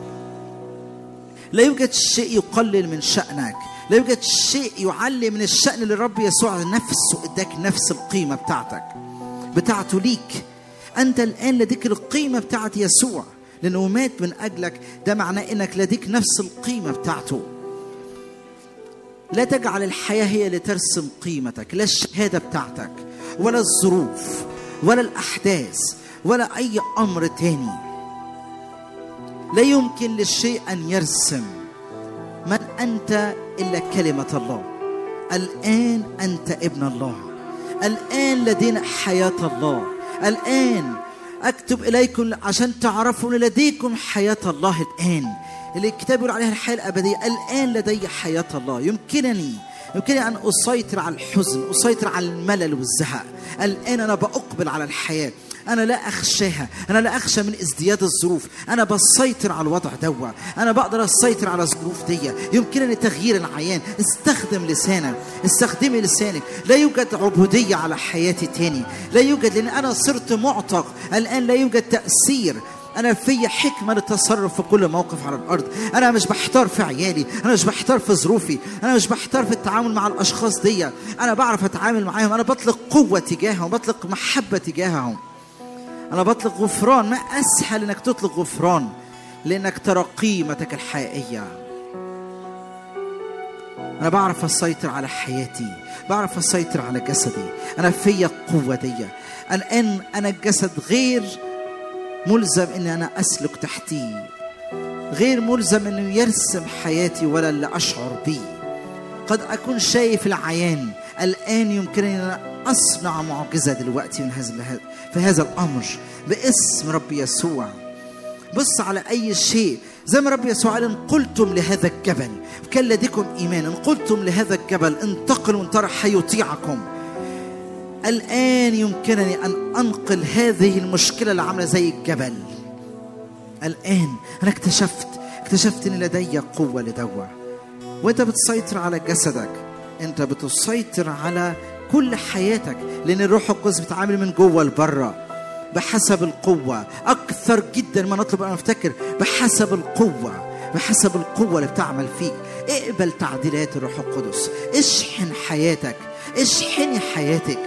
لا يوجد شيء يقلل من شأنك لا يوجد شيء يعلي من الشأن اللي الرب يسوع نفسه اداك نفس القيمة بتاعتك بتاعته ليك
انت الان لديك القيمه بتاعت يسوع لانه مات من اجلك ده معناه انك لديك نفس القيمه بتاعته لا تجعل الحياه هي اللي ترسم قيمتك لا الشهاده بتاعتك ولا الظروف ولا الاحداث ولا اي امر تاني لا يمكن للشيء ان يرسم من انت الا كلمه الله الان انت ابن الله الان لدينا حياه الله الان اكتب اليكم عشان تعرفوا ان لديكم حياه الله الان اللي الكتاب يقول عليها الحياه الابديه الان لدي حياه الله يمكنني يمكنني ان اسيطر على الحزن اسيطر على الملل والزهق الان انا باقبل على الحياه انا لا اخشاها انا لا اخشى من ازدياد الظروف انا بسيطر على الوضع دوا انا بقدر اسيطر على الظروف دي يمكنني تغيير العيان استخدم لسانك استخدمي لسانك لا يوجد عبوديه على حياتي تاني لا يوجد لان انا صرت معتق الان لا يوجد تاثير انا في حكمه للتصرف في كل موقف على الارض انا مش بحتار في عيالي انا مش بحتار في ظروفي انا مش بحتار في التعامل مع الاشخاص دي انا بعرف اتعامل معاهم انا بطلق قوه تجاههم بطلق محبه تجاههم انا بطلق غفران ما اسهل انك تطلق غفران لانك ترى قيمتك الحقيقيه انا بعرف اسيطر على حياتي بعرف اسيطر على جسدي انا فيا قوه دي الان انا الجسد غير ملزم ان انا اسلك تحتيه غير ملزم انه يرسم حياتي ولا اللي اشعر بيه قد اكون شايف العيان الان يمكنني ان أنا اصنع معجزه دلوقتي من هذا في هذا الامر باسم رب يسوع بص على اي شيء زي ما رب يسوع قال ان قلتم لهذا الجبل كان لديكم ايمان ان قلتم لهذا الجبل انتقلوا وانطرح حيطيعكم الان يمكنني ان انقل هذه المشكله اللي عامله زي الجبل الان انا اكتشفت اكتشفت ان لدي قوه لدوا وانت بتسيطر على جسدك انت بتسيطر على كل حياتك لان الروح القدس بيتعامل من جوه لبره بحسب القوة أكثر جدا ما نطلب أن نفتكر بحسب القوة بحسب القوة اللي بتعمل فيك اقبل تعديلات الروح القدس اشحن حياتك اشحني حياتك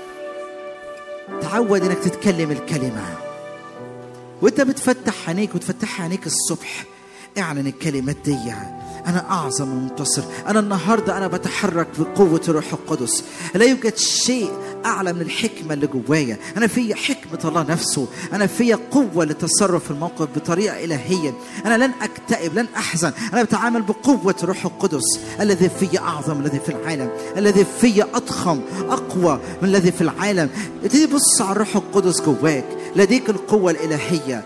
تعود انك تتكلم الكلمة وانت بتفتح عينيك وتفتح عينيك الصبح اعلن الكلمات دي أنا أعظم ومنتصر أنا النهاردة أنا بتحرك بقوة الروح القدس لا يوجد شيء أعلى من الحكمة اللي جوايا أنا في حكمة الله نفسه أنا في قوة للتصرف في الموقف بطريقة إلهية أنا لن أكتئب لن أحزن أنا بتعامل بقوة الروح القدس الذي في أعظم الذي في العالم الذي في أضخم أقوى من الذي في العالم ابتدي بص على الروح القدس جواك لديك القوة الإلهية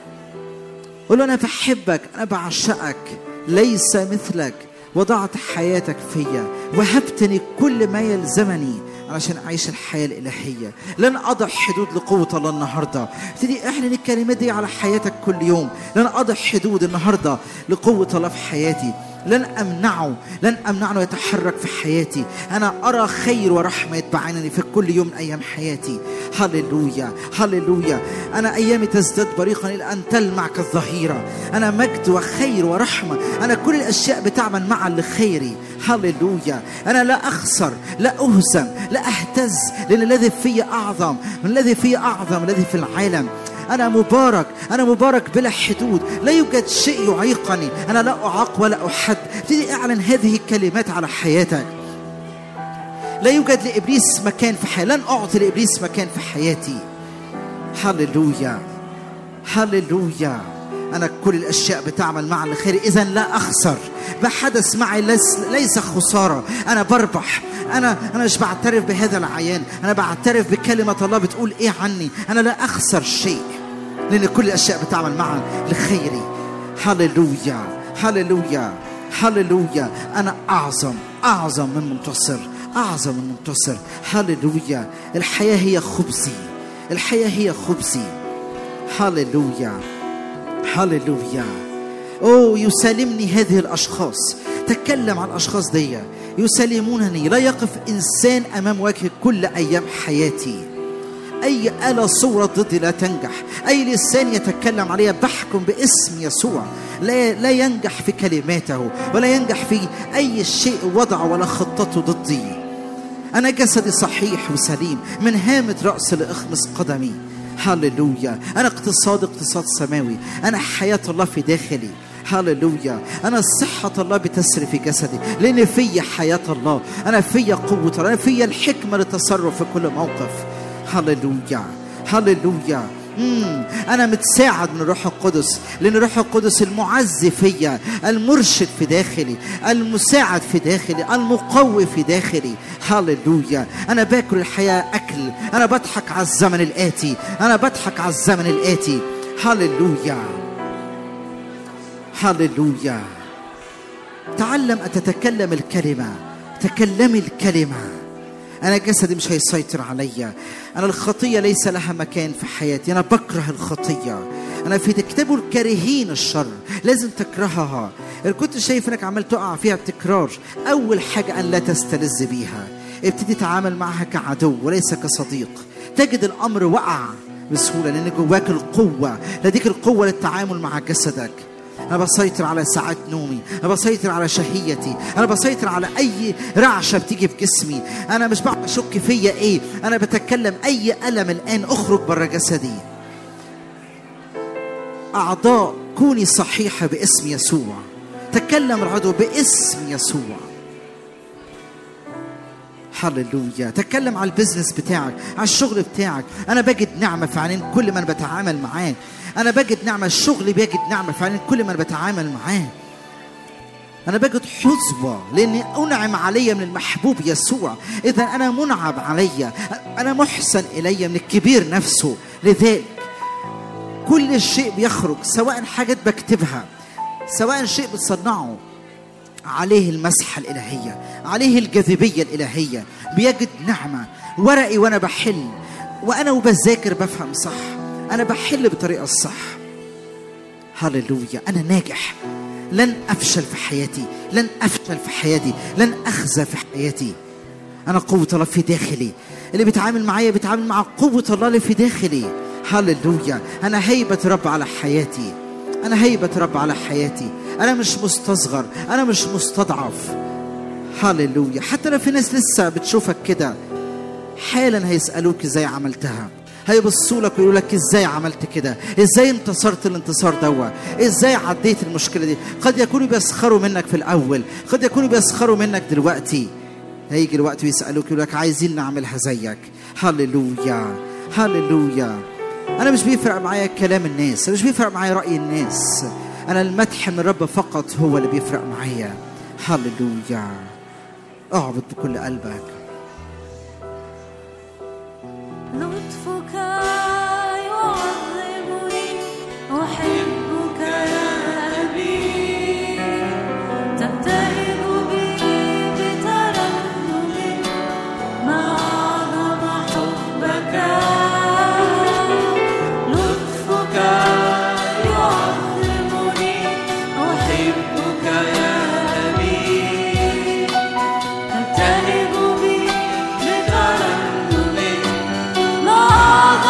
قول له أنا بحبك أنا بعشقك ليس مثلك وضعت حياتك فيا وهبتني كل ما يلزمني علشان أعيش الحياة الإلهية لن أضع حدود لقوة الله النهاردة ابتدي اعلن الكلمات دي على حياتك كل يوم لن أضع حدود النهاردة لقوة الله في حياتي لن أمنعه لن أمنعه يتحرك في حياتي أنا أرى خير ورحمة يتبعانني في كل يوم من أيام حياتي هللويا هللويا أنا أيامي تزداد بريقا إلى أن تلمع كالظهيرة أنا مجد وخير ورحمة أنا كل الأشياء بتعمل معا لخيري هللويا أنا لا أخسر لا أهزم لا أهتز لأن الذي في أعظم من الذي في أعظم الذي في العالم أنا مبارك أنا مبارك بلا حدود لا يوجد شيء يعيقني أنا لا أعاق ولا أحد ابتدي أعلن هذه الكلمات على حياتك لا يوجد لإبليس مكان في حياتي لن أعطي لإبليس مكان في حياتي هللويا هللويا أنا كل الأشياء بتعمل معا لخير إذا لا أخسر ما حدث معي ليس, ليس خسارة أنا بربح أنا أنا مش بعترف بهذا العيان أنا بعترف بكلمة الله بتقول إيه عني أنا لا أخسر شيء لأن كل الأشياء بتعمل معا لخيري هللويا هللويا هللويا أنا أعظم أعظم من منتصر أعظم من منتصر هللويا الحياة هي خبزي الحياة هي خبزي هللويا هللويا اوه يسالمني هذه الاشخاص تكلم عن الاشخاص دي يسالمونني لا يقف انسان امام وجه كل ايام حياتي اي آلة صورة ضدي لا تنجح اي لسان يتكلم عليها بحكم باسم يسوع لا لا ينجح في كلماته ولا ينجح في اي شيء وضعه ولا خطته ضدي انا جسدي صحيح وسليم من هامة رأس لاخمص قدمي هللويا انا اقتصاد اقتصاد سماوي انا حياه الله في داخلي هللويا انا صحه الله بتسري في جسدي لان فيا حياه الله انا فيا قوه الله انا فيا الحكمه للتصرف في كل موقف هللويا هللويا مم. انا متساعد من الروح القدس لان الروح القدس المعز فيا المرشد في داخلي المساعد في داخلي المقوي في داخلي هللويا انا باكل الحياه اكل انا بضحك على الزمن الاتي انا بضحك على الزمن الاتي هللويا هللويا تعلم ان تتكلم الكلمه تكلمي الكلمه أنا جسدي مش هيسيطر عليا أنا الخطية ليس لها مكان في حياتي أنا بكره الخطية أنا في كتابه الكارهين الشر لازم تكرهها إن كنت شايف إنك عمال تقع فيها تكرار أول حاجة أن لا تستلذ بيها ابتدي تعامل معها كعدو وليس كصديق تجد الأمر وقع بسهولة لأن جواك القوة لديك القوة للتعامل مع جسدك أنا بسيطر على ساعات نومي أنا بسيطر على شهيتي أنا بسيطر على أي رعشة بتيجي في جسمي أنا مش بقعد أشك فيا إيه أنا بتكلم أي ألم الآن أخرج بره جسدي أعضاء كوني صحيحة باسم يسوع تكلم العضو باسم يسوع هللويا تكلم على البيزنس بتاعك على الشغل بتاعك انا بجد نعمه في عينين كل من بتعامل معاه انا بجد نعمه الشغل بيجد نعمه في عينين كل من بتعامل معاه انا بجد حظوة لاني انعم علي من المحبوب يسوع اذا انا منعم علي انا محسن الي من الكبير نفسه لذلك كل شيء بيخرج سواء حاجات بكتبها سواء شيء بتصنعه عليه المسحة الإلهية عليه الجاذبية الإلهية بيجد نعمة ورقي وأنا بحل وأنا وبذاكر بفهم صح أنا بحل بطريقة الصح هللويا أنا ناجح لن أفشل في حياتي لن أفشل في حياتي لن أخزى في حياتي أنا قوة الله في داخلي اللي بيتعامل معايا بيتعامل مع قوة الله اللي في داخلي هللويا أنا هيبة رب على حياتي أنا هيبة رب على حياتي أنا مش مستصغر أنا مش مستضعف هللويا حتى لو في ناس لسه بتشوفك كده حالا هيسألوك ازاي عملتها هيبصوا لك ويقولوا لك ازاي عملت كده ازاي انتصرت الانتصار دوا ازاي عديت المشكله دي قد يكونوا بيسخروا منك في الاول قد يكونوا بيسخروا منك دلوقتي هيجي الوقت ويسالوك يقول لك عايزين نعملها زيك هللويا هللويا انا مش بيفرق معايا كلام الناس أنا مش بيفرق معايا راي الناس انا المدح من الرب فقط هو اللي بيفرق معايا هللويا اعبد بكل قلبك
لطفك يعظمني أحبك يا أبي تبتهج بي بترنم ما أعظم حبك لطفك يعظمني أحبك يا أبي تبتهج بي بترنم ما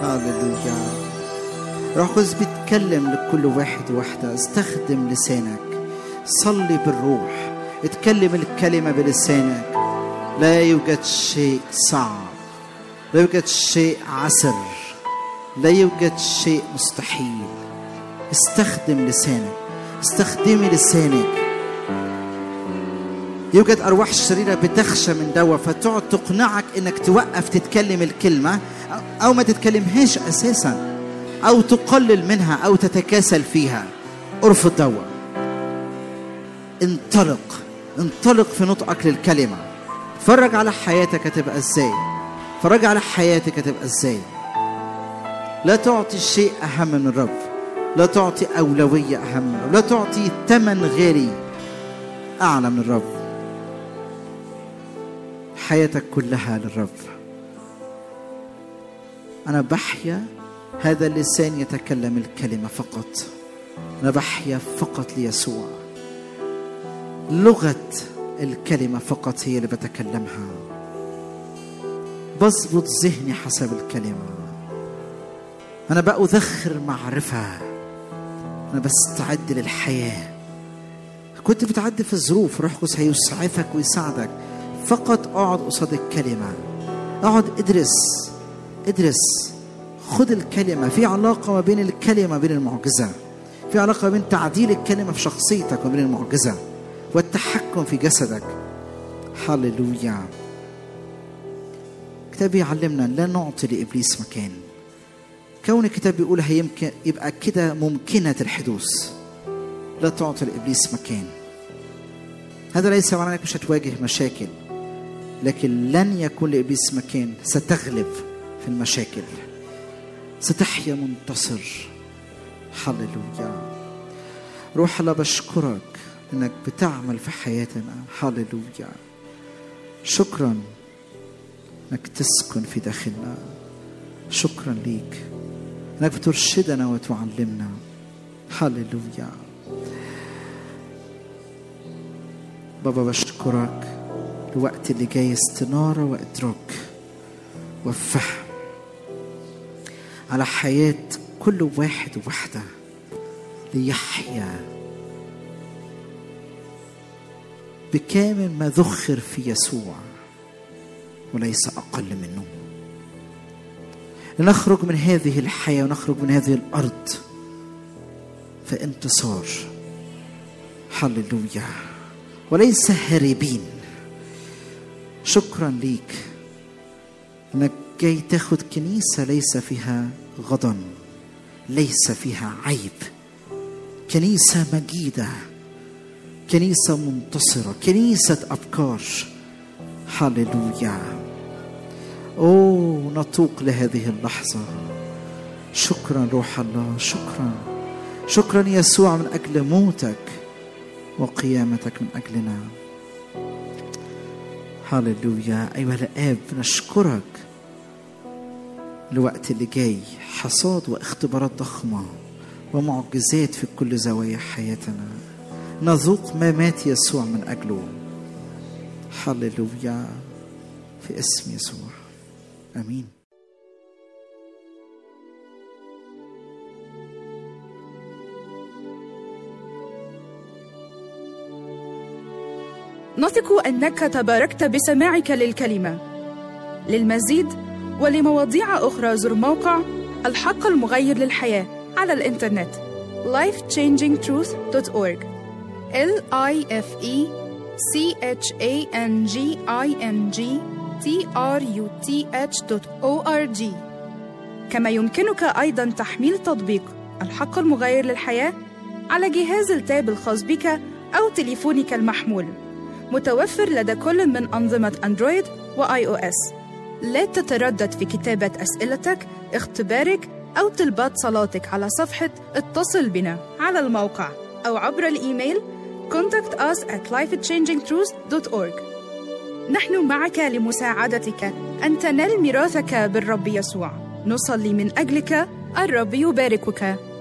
هللويا روح القدس بيتكلم لكل واحد وواحدة استخدم لسانك صلي بالروح اتكلم الكلمة بلسانك لا يوجد شيء صعب لا يوجد شيء عسر لا يوجد شيء مستحيل استخدم لسانك استخدمي لسانك يوجد ارواح شريره بتخشى من دوا فتقعد تقنعك انك توقف تتكلم الكلمه او ما تتكلمهاش اساسا او تقلل منها او تتكاسل فيها ارفض دوا انطلق انطلق في نطقك للكلمه اتفرج على حياتك هتبقى ازاي اتفرج على حياتك هتبقى ازاي لا تعطي شيء اهم من الرب لا تعطي اولويه اهم من الرب لا تعطي ثمن غالي اعلى من الرب حياتك كلها للرب انا بحيا هذا اللسان يتكلم الكلمه فقط انا بحيا فقط ليسوع لغه الكلمه فقط هي اللي بتكلمها بظبط ذهني حسب الكلمه انا بأذخر معرفه انا بستعد للحياه كنت بتعدي في الظروف روح قدس هيسعفك ويساعدك فقط اقعد قصاد الكلمة اقعد ادرس ادرس خد الكلمة في علاقة ما بين الكلمة وبين المعجزة في علاقة ما بين تعديل الكلمة في شخصيتك وبين المعجزة والتحكم في جسدك هللويا الكتاب يعلمنا لا نعطي لإبليس مكان كون الكتاب بيقول هيمكن يبقى كده ممكنة الحدوث لا تعطي لإبليس مكان هذا ليس معناه انك مش هتواجه مشاكل لكن لن يكون لابليس مكان ستغلب في المشاكل ستحيا منتصر هللويا روح الله بشكرك انك بتعمل في حياتنا هللويا شكرا انك تسكن في داخلنا شكرا ليك انك بترشدنا وتعلمنا هللويا بابا بشكرك الوقت اللي جاي استنارة وإدراك وفهم على حياة كل واحد وواحدة ليحيا بكامل ما ذخر في يسوع وليس أقل منه لنخرج من هذه الحياة ونخرج من هذه الأرض في انتصار هللويا وليس هاربين شكرا ليك انك جاي تاخد كنيسه ليس فيها غضن ليس فيها عيب كنيسه مجيده كنيسه منتصره كنيسه ابكار هللويا اوه نتوق لهذه اللحظه شكرا روح الله شكرا شكرا يسوع من اجل موتك وقيامتك من اجلنا هللويا ايها الاب نشكرك الوقت اللي جاي حصاد واختبارات ضخمه ومعجزات في كل زوايا حياتنا نذوق ما مات يسوع من اجله هللويا في اسم يسوع امين
نثق انك تباركت بسماعك للكلمه للمزيد ولمواضيع اخرى زر موقع الحق المغير للحياه على الانترنت lifechangingtruth.org l i f e c h a n g i n g t r u t h.org كما يمكنك ايضا تحميل تطبيق الحق المغير للحياه على جهاز التاب الخاص بك او تليفونك المحمول متوفر لدى كل من أنظمة أندرويد وآي أو إس. لا تتردد في كتابة أسئلتك، اختبارك أو طلبات صلاتك على صفحة اتصل بنا على الموقع أو عبر الإيميل contact us at lifechangingtruth.org نحن معك لمساعدتك أن تنال ميراثك بالرب يسوع نصلي من أجلك الرب يباركك